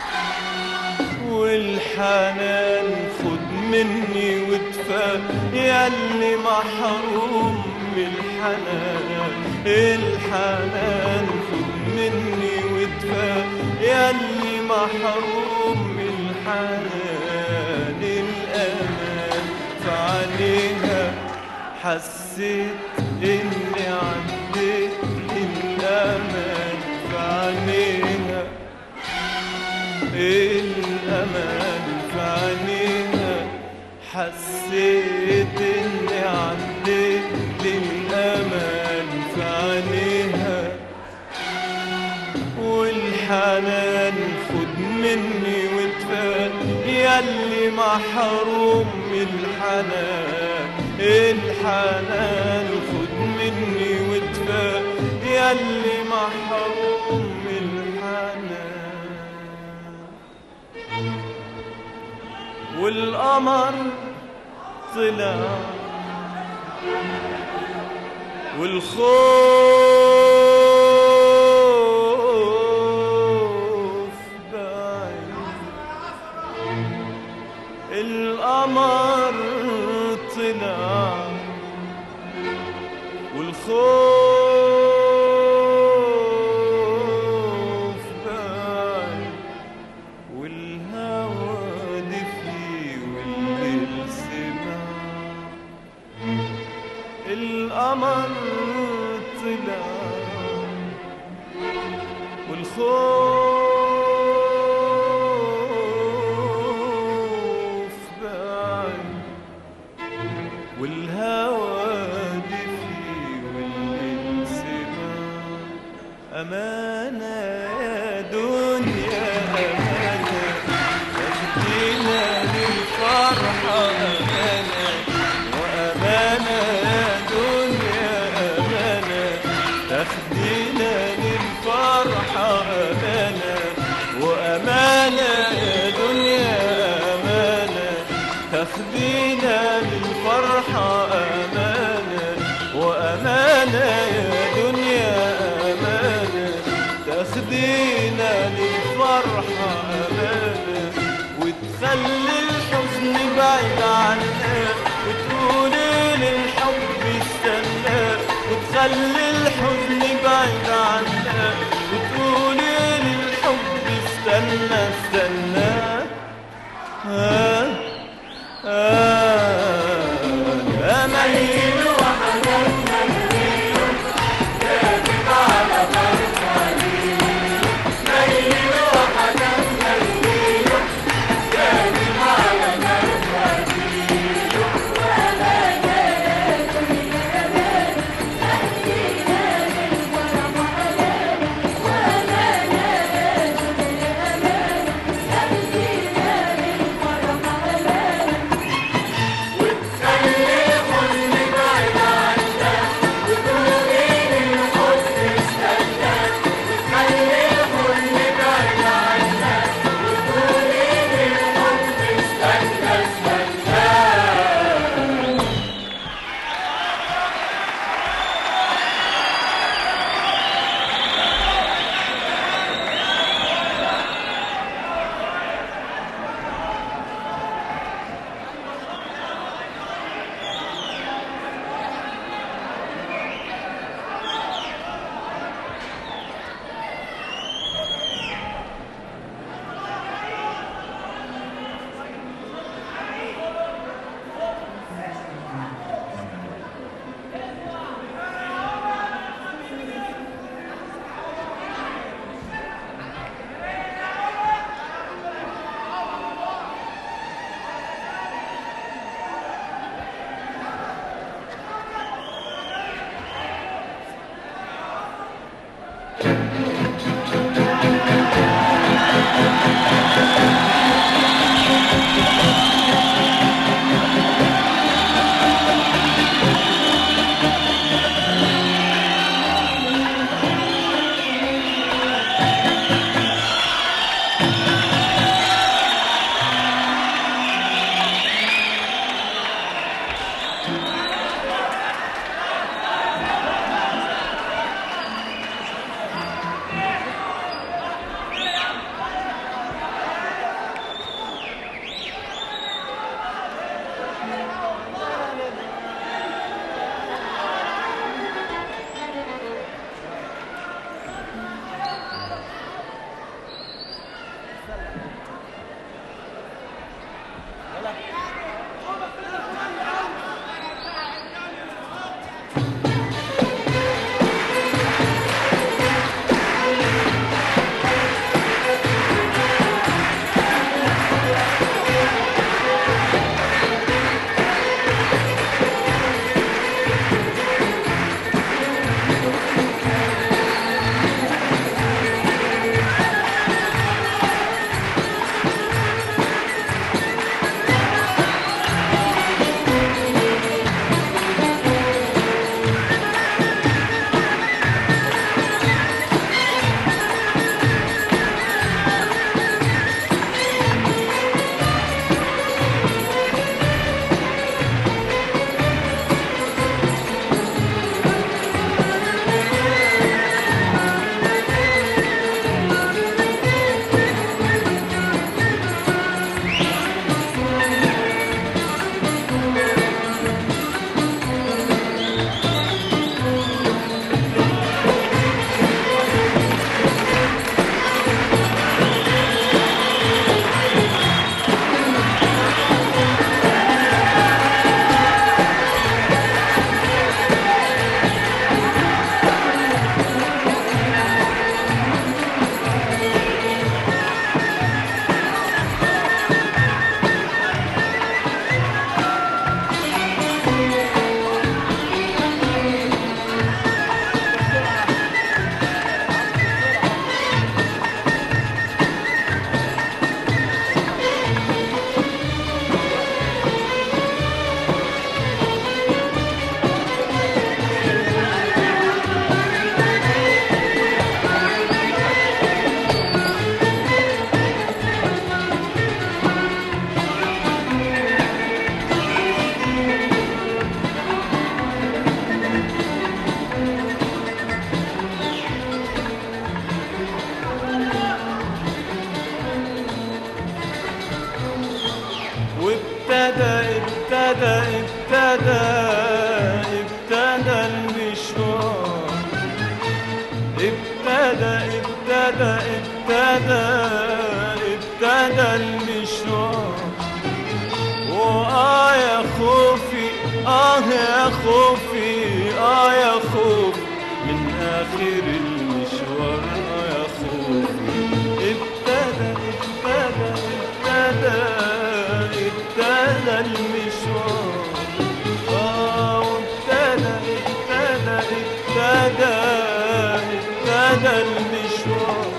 والحنان خد مني وادفى ياللي محروم من الحنان الحنان خد مني وادفى ياللي محروم من الحنان الأمان في عينيها حسيت إني عديت الأمان في عينيها الأمان في عينيها حسيت إني عديت للأمان في عينيها والحنان خد مني وادفى ياللي محروم من الحنان الحنان خد مني وادفى ياللي محروم من الحنان والقمر طلع والخوف بعيد القمر طلع والخوف بعيد والهوى دفي والليل سمع القمر طلع والخوف بعد والهوى دفي والانسماع أمانة يا دنيا أمانة تاخدينا للفرحة أمانة وأمانة يا دنيا أمانة تاخدينا للفرحة أمانة وأمانة يا دنيا أمانة تاخدينا للفرحة أمانة وأمانة يا دنيا أمانة تاخدينا للفرحة أمانة وتخلي الحزن بعيد عنا وتقولي للحب استنى وتخلي الحزن بعيد عنا وتقولي للحب استنى ابتدى ابتدى ابتدى ابتدى المشوار وآه يا خوفي آه يا خوفي آه يا خوفي من آخر المشوار آه يا خوفي ابتدى ابتدى ابتدى ابتدى المشوار آه وابتدى ابتدى ابتدى ابتدى المشوار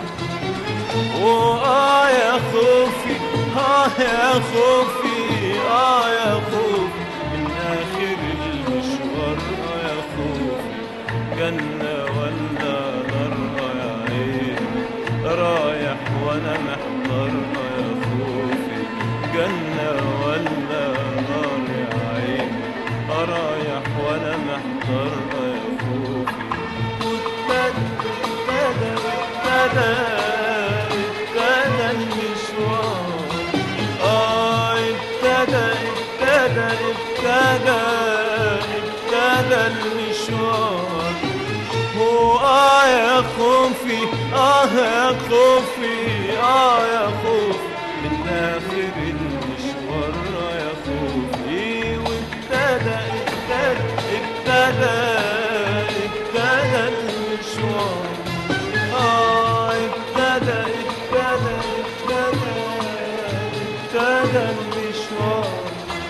وآه يا خوفي آه يا خوفي آه يا خوفي من آخر المشوار آه يا خوفي جنة ولا نار آه يا عيني رايح وأنا محتار آه يا خوفي جنة ولا نار يا عيني رايح وأنا محتار آه يا خوفي وابتدى ابتدى ابتدى ابتدى المشوار آه ابتدى ابتدى ابتدى ابتدى المشوار وآه يا خوفي آه يا خوفي آه يا خوفي من آخر المشوار آه يا خوفي وابتدى ابتدى ابتدى ابتدى المشوار آه ابتدى ابتدى ابتدى ابتدى المشوار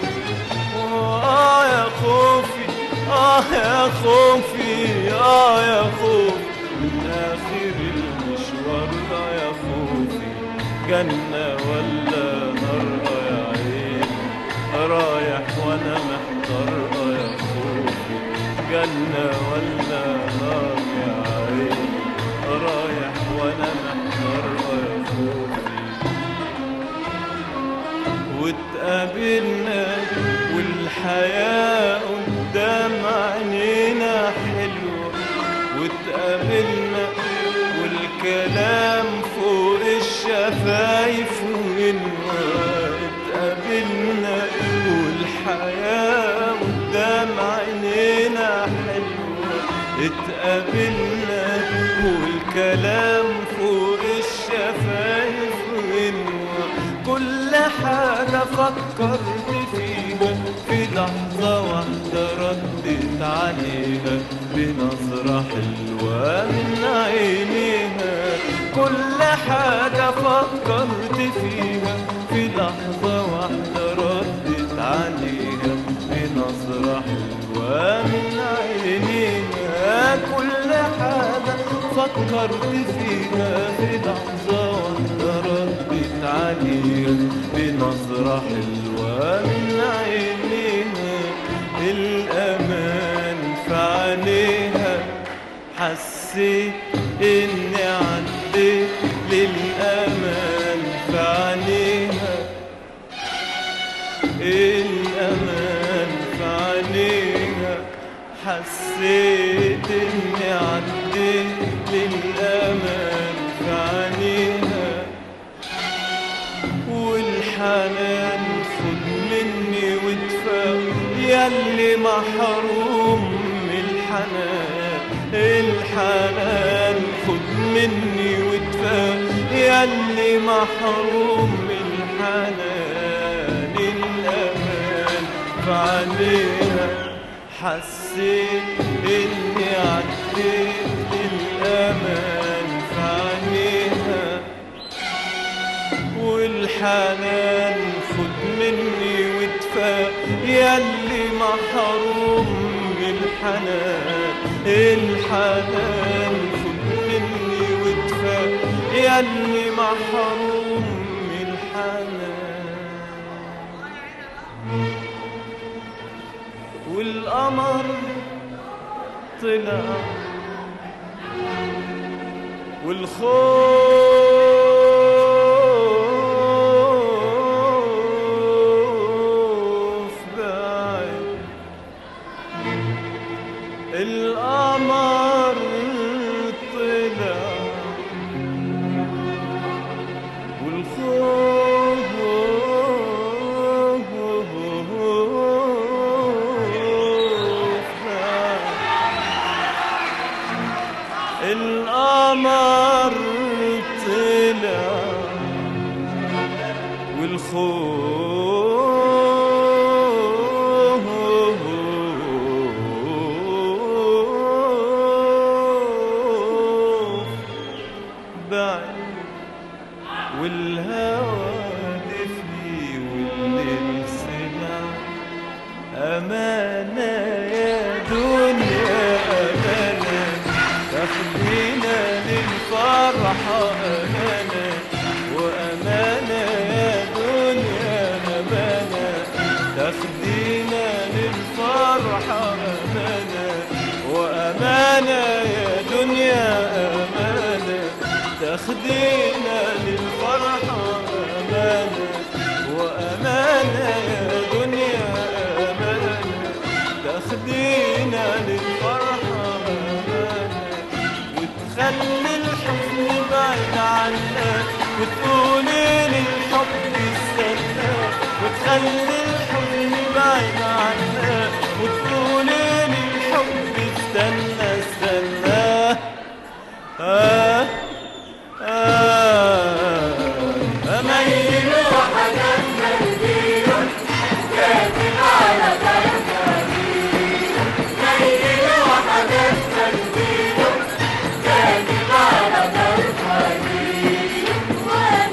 آه يا خوفي آه يا خوفي آه يا خوفي من آخر المشوار آه يا خوفي جنة ولا نار آه يا عيني رايح وأنا محتار آه يا خوفي جنة ولا نار يا عيني رايح وأنا محتار آه يا خوفي واتقابلنا والحياة قدام عينينا حلوة واتقابلنا والكلام فوق الشفايف وينوى اتقابلنا والحياة قدام عينينا حلوة اتقابلنا والكلام فوق الشفايف وينوى كل حاجة فكرت فيها في لحظة واحدة ردت عليها بنظرة حلوة من عينيها كل حاجة فكرت فيها في لحظة واحدة ردت عليها بنظرة حلوة من عينيها كل حاجة فكرت فيها في لحظة واحدة ردت عليها بنظرة حلوة من عينيها الأمان في عينيها حسيت إني عديت للأمان في عينيها الأمان في عينيها حسيت إني عديت للأمان في عينيها والحنان خد مني وادفع ياللي محروم من الحنان الحنان خد مني وادفع ياللي محروم من الحنان الأمان في عينيها حسيت إني عديت الأمان في عينيها والحنان خد مني وادفع ياللي محروم من الحنان الحنان خد مني وادفع ياللي محروم من الحنان والقمر طلع والخوف بعد القمر طلع والخوف بعد القمر خوف بعيد والهوى دفي والليل سمع أمانة يا دنيا أمانة تاخدينا للفرحة أمانة وأمانة يا دنيا أمانة تاخدينا للفرحة أمانة وأمانة يا دنيا أمانة تاخدينا للفرحة أمانة وأمانة يا دنيا أمانة تاخدينا للفرحة أمانة وتخلي الحزن بعيد عنا وتقولي للحب استنى وتخلي الحزن بعيد عنا وتقولي للحب استنى استنى آه آه أميل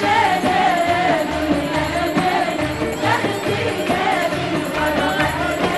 وأمانة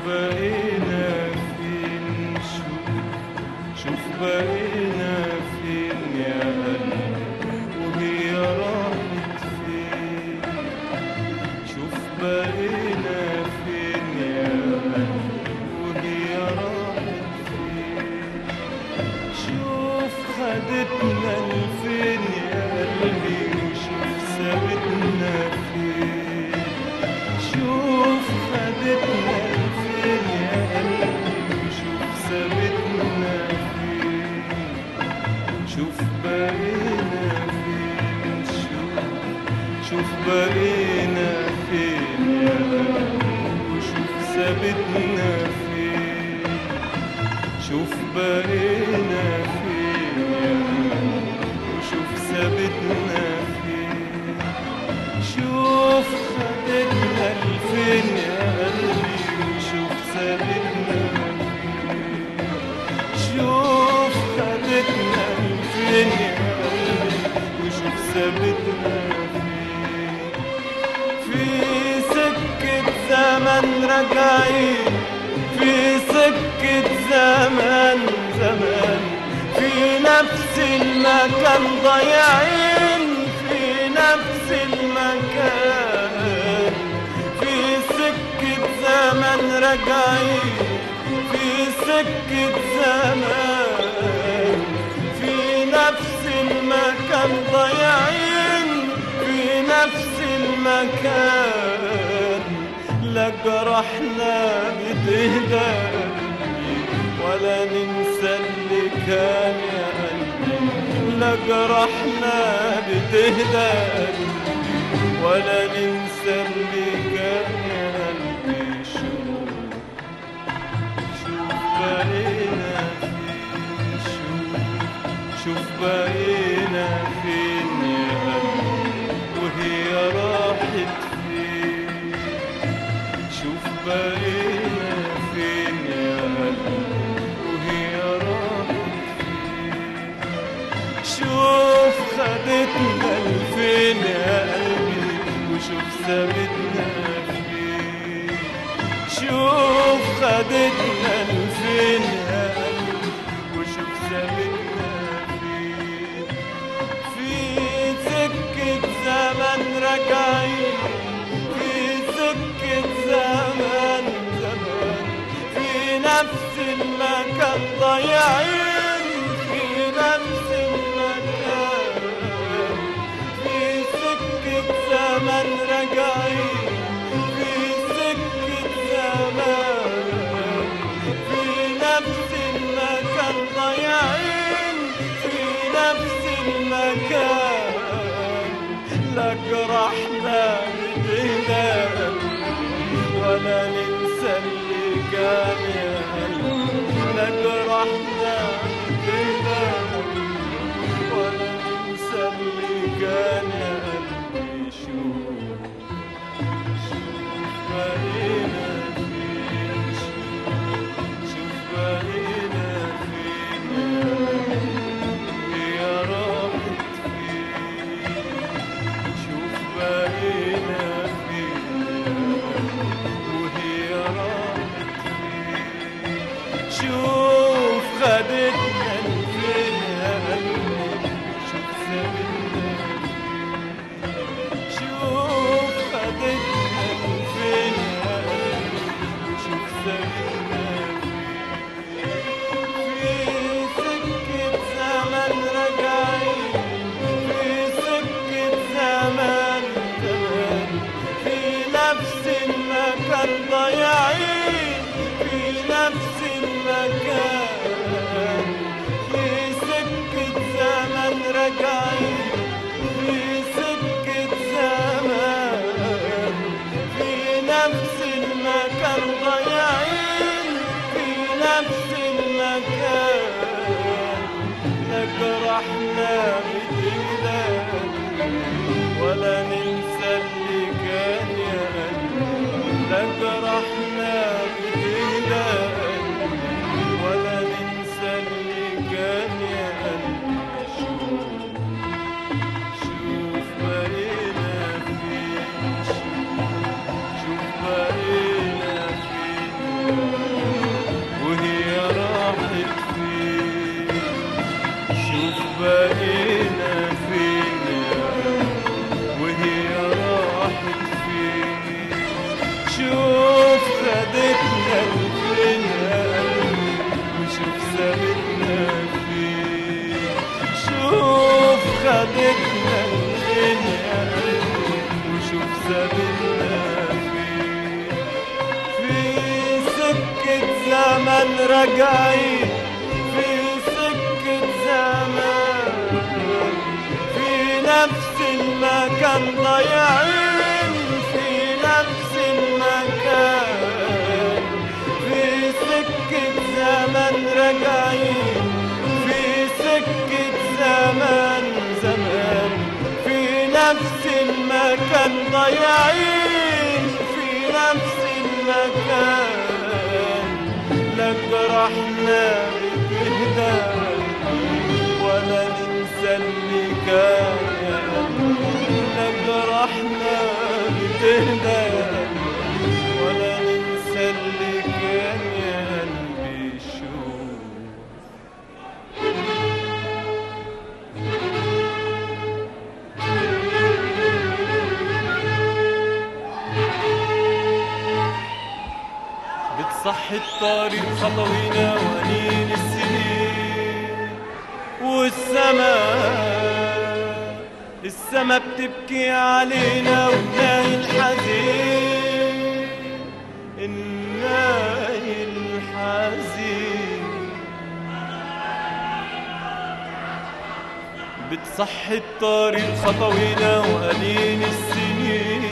بقينا فين شوف شوف بقينا فين يا قلبي وهي راحت فين شوف بقينا فين يا قلبي وهي راحت فين شوف خدتنا لفين يا قلبي وشوف سابتنا فين شوف خدتنا لفين يا قلبي وشوف سابتنا فين شوف بقينا فين شوف شوف بقينا فين يا قلبي وشوف سابتنا فين شوف بقينا فين يا قلبي وشوف سابتنا فين شوف خدتنا لفين يا قلبي وشوف سابتنا فين شوف خدتنا لفين يا قلبي وشوف سابتنا فين في سكة زمن راجعين في سكة زمن زمان في نفس المكان ضايعين في نفس المكان في سكة زمن راجعين في سكة زمان في نفس المكان ضايعين في نفس المكان لا جرحنا بتهدى ولا ننسى اللي كان يا قلبي لا جرحنا بتهدى ولا ننسى اللي كان يا قلبي شوف شوف بقينا فين شوف شوف بقينا فين يا قلبي وهي راحت فين شوف بقينا فين يا قلبي وهي راحت فين شوف خدتنا لفين يا قلبي وشوف سابتنا فين شوف خدتنا لفين يا قلبي وشوف سابتنا فين في سكة زمن راجعين في سكة زمن زمان في نفس المكان ضايعين في نفس المكان في سكة زمن راجعين في سكة زمان في نفس المكان ضايعين في نفس المكان لا جرحنا بتهدى ولا ننسى اللي كان يا قلبي لا جرحنا بتهدى ولا ننسى اللي كان يا قلبي شوف شوف بقينا فين شوف شوف بقينا فين يا راحت فين شوف بقينا فين وهي راحت فين شوف خدتنا لفين يا قلبي شوف سابتنا شوف خدتنا لفين يا قلبي شوف سابتنا في سكة زمن راجعين في سكة زمن زمان في نفس المكان ضايعين في نفس المكان في سكة زمن راجعين في سكة زمان في نفس المكان ضايعين وهي راحت فين شوف بقينا فين يا قلبي وهي راحت فين شوف خدتنا لفين يا قلبي وشوف سابتنا فين شوف خدتنا لفين يا قلبي وشوف سابتنا فين في سكة زمن راجعين في سكة زمان في نفس المكان ضايعين في نفس المكان في سكة زمن راجعين في سكة زمان زمان في نفس المكان ضايعين في نفس المكان لا جرحنا بتهدى ولا ننسى اللي كان يا قلبي لا جرحنا بتهدى ولا ننسى اللي كان يا قلبي شوف بتصحي الطريق خطوينا وأنين السنين والسماء السما بتبكي علينا وناي الحزين الناي الحزين بتصحي الطريق خطوينا وقليل السنين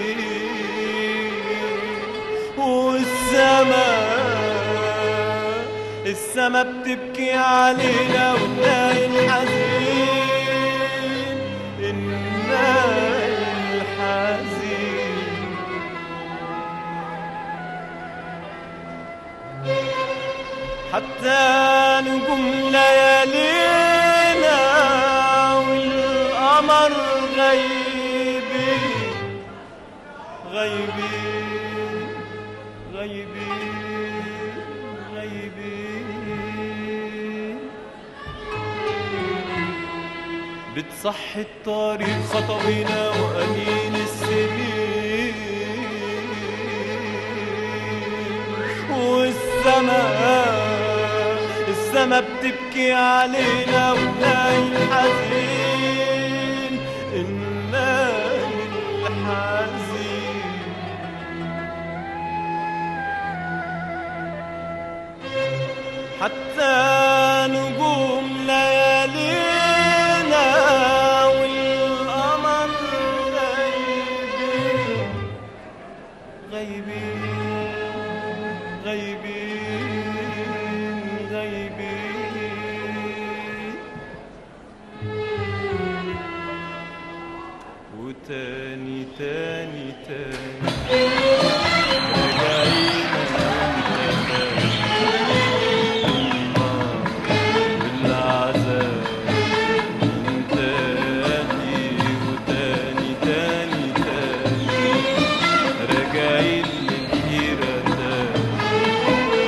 والسماء السما بتبكي علينا والناي الحزين الناي الحزين حتى نجوم ليالينا والقمر غيبين غيبين غيبين غيبين بتصحي الطريق خطوينا وأنين السنين والسماء السما بتبكي علينا والناي الحزين الناي الحزين حتى نجوم ليالينا والقمر غيبين غيبين غيبين غيبين وتاني تاني تاني راجعين والعذاب من تاني وتاني تاني تاني راجعين للحيرة تاني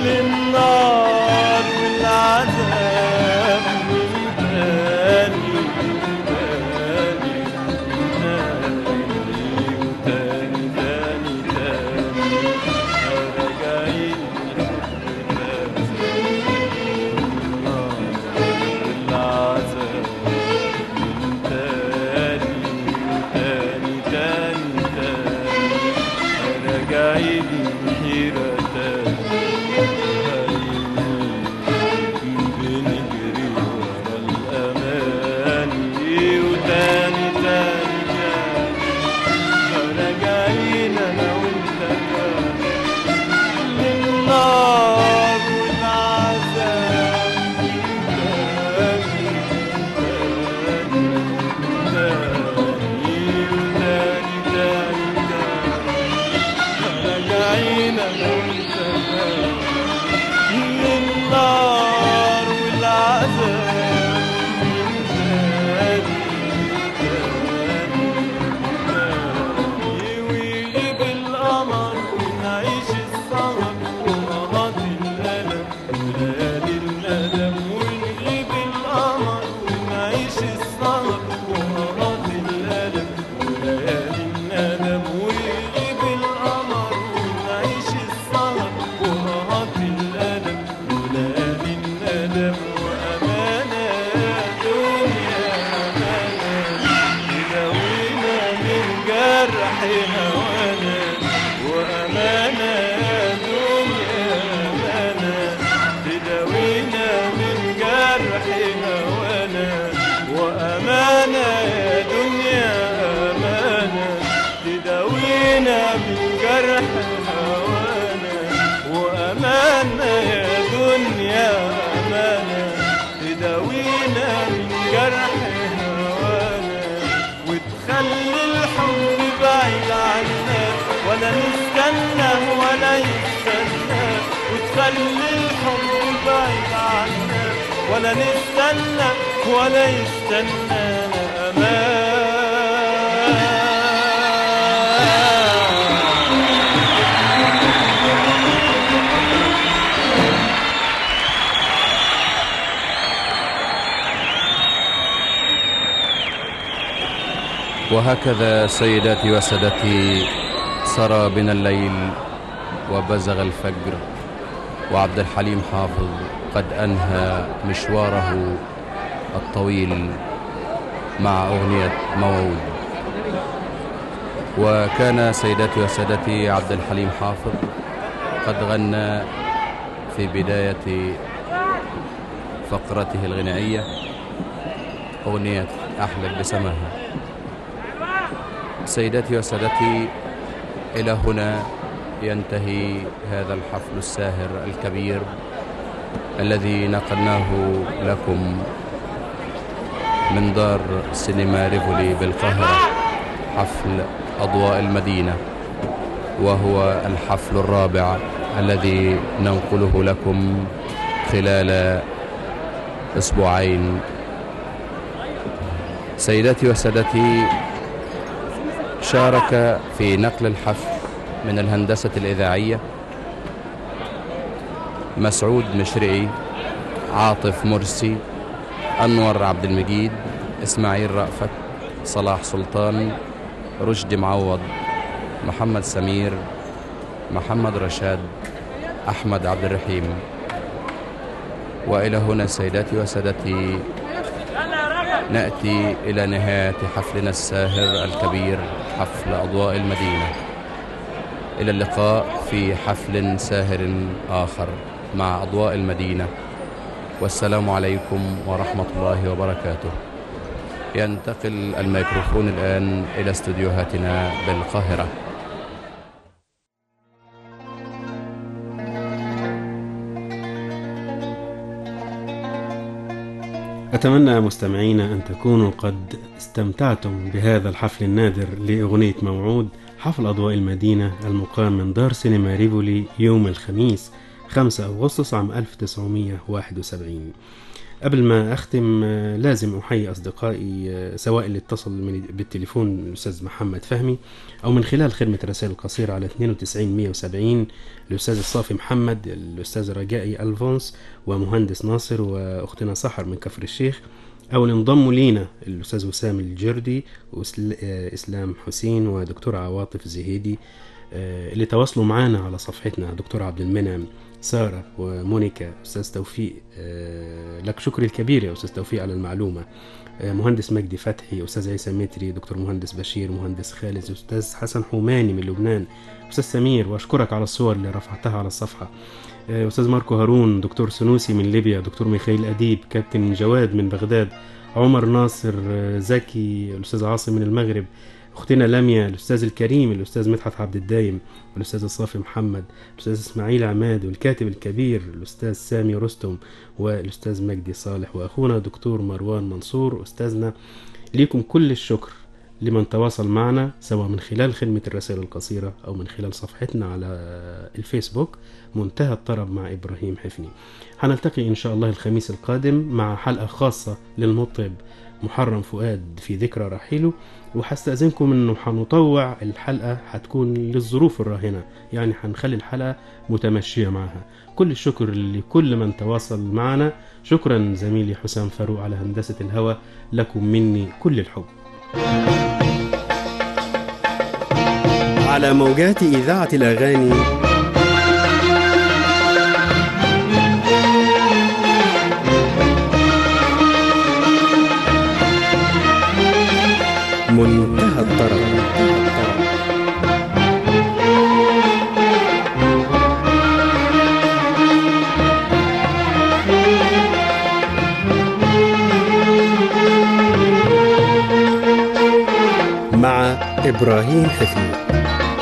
للنار والعذاب من تاني تاني تاني تاني تاني راجعين للنار والعذاب من تاني تاني تاني تاني راجعين حيرة تاني بنجري ورا الأماني وتاني تاني تاني راجعين أنا وأنت تاني للنار والعذاب تاني تاني تاني تاني تاني راجعين أنا وأنت تاني للنار والعذاب ويجيب القمر ونعيش السهر ونغط الألم وليالي الندم ونجيب القمر ونعيش السهر ونغط الألم وليالي الندم ويجيب القمر ونعيش السهر ونغط الألم وليالي الندم وأمانة يا دنيا أمانة تداوينا من جرح هوانا وأمانة يا دنيا أمانة تداوينا من جرح هوانا وأمانة يا دنيا أمانة تداوينا من جرح هوانا وأمانة يا دنيا أمانة تداوينا من جرح هوانا وتخلي الحب بعيد عنا ولا نستنى ولا يستنى وتخلي الحب بعيد عنا ولا نستنى ولا يستنى أمان وهكذا سيداتي وسادتي سرى بنا الليل وبزغ الفجر وعبد الحليم حافظ قد أنهى مشواره الطويل مع أغنية موعود وكان سيداتي وسادتي عبد الحليم حافظ قد غنى في بداية فقرته الغنائية أغنية أحلى بسماها سيداتي وسادتي إلى هنا ينتهي هذا الحفل الساهر الكبير الذي نقلناه لكم من دار سينما ريفولي بالقاهرة حفل أضواء المدينة وهو الحفل الرابع الذي ننقله لكم خلال أسبوعين سيداتي وسادتي شارك في نقل الحفل من الهندسة الإذاعية مسعود مشرقي عاطف مرسي أنور عبد المجيد إسماعيل رأفت صلاح سلطان رشدي معوض محمد سمير محمد رشاد أحمد عبد الرحيم وإلى هنا سيداتي وسادتي نأتي إلى نهاية حفلنا الساهر الكبير حفل أضواء المدينة إلى اللقاء في حفل ساهر آخر مع أضواء المدينة والسلام عليكم ورحمة الله وبركاته ينتقل الميكروفون الآن إلى استديوهاتنا بالقاهرة أتمنى مستمعينا أن تكونوا قد استمتعتم بهذا الحفل النادر لأغنية موعود حفل أضواء المدينة المقام من دار سينما ريفولي يوم الخميس 5 أغسطس عام 1971 قبل ما أختم آه، لازم أحيي أصدقائي آه، سواء اللي اتصل من بالتليفون الأستاذ محمد فهمي أو من خلال خدمة الرسائل القصيرة على 92 170 الأستاذ الصافي محمد الأستاذ رجائي ألفونس ومهندس ناصر وأختنا سحر من كفر الشيخ أو اللي انضموا لينا الأستاذ وسام الجردي وإسلام حسين ودكتور عواطف زهيدي آه، اللي تواصلوا معنا على صفحتنا دكتور عبد المنعم سارة ومونيكا أستاذ توفيق آه، لك شكري الكبير يا أستاذ توفيق على المعلومة آه، مهندس مجدي فتحي أستاذ عيسى متري دكتور مهندس بشير مهندس خالد أستاذ حسن حوماني من لبنان أستاذ سمير وأشكرك على الصور اللي رفعتها على الصفحة آه، أستاذ ماركو هارون دكتور سنوسي من ليبيا دكتور ميخائيل أديب كابتن جواد من بغداد عمر ناصر آه، زكي الأستاذ عاصم من المغرب أختنا لميا الأستاذ الكريم الأستاذ مدحت عبد الدايم والأستاذ الصافي محمد الأستاذ إسماعيل عماد والكاتب الكبير الأستاذ سامي رستم والأستاذ مجدي صالح وأخونا دكتور مروان منصور أستاذنا ليكم كل الشكر لمن تواصل معنا سواء من خلال خدمة الرسائل القصيرة أو من خلال صفحتنا على الفيسبوك منتهى الطرب مع إبراهيم حفني هنلتقي إن شاء الله الخميس القادم مع حلقة خاصة للمطرب محرم فؤاد في ذكرى رحيله وهستأذنكم انه هنطوع الحلقة هتكون للظروف الراهنة يعني هنخلي الحلقة متمشية معها كل الشكر لكل من تواصل معنا شكرا زميلي حسام فاروق على هندسة الهوى لكم مني كل الحب على موجات إذاعة الأغاني منتهى الطرب مع إبراهيم حفيظ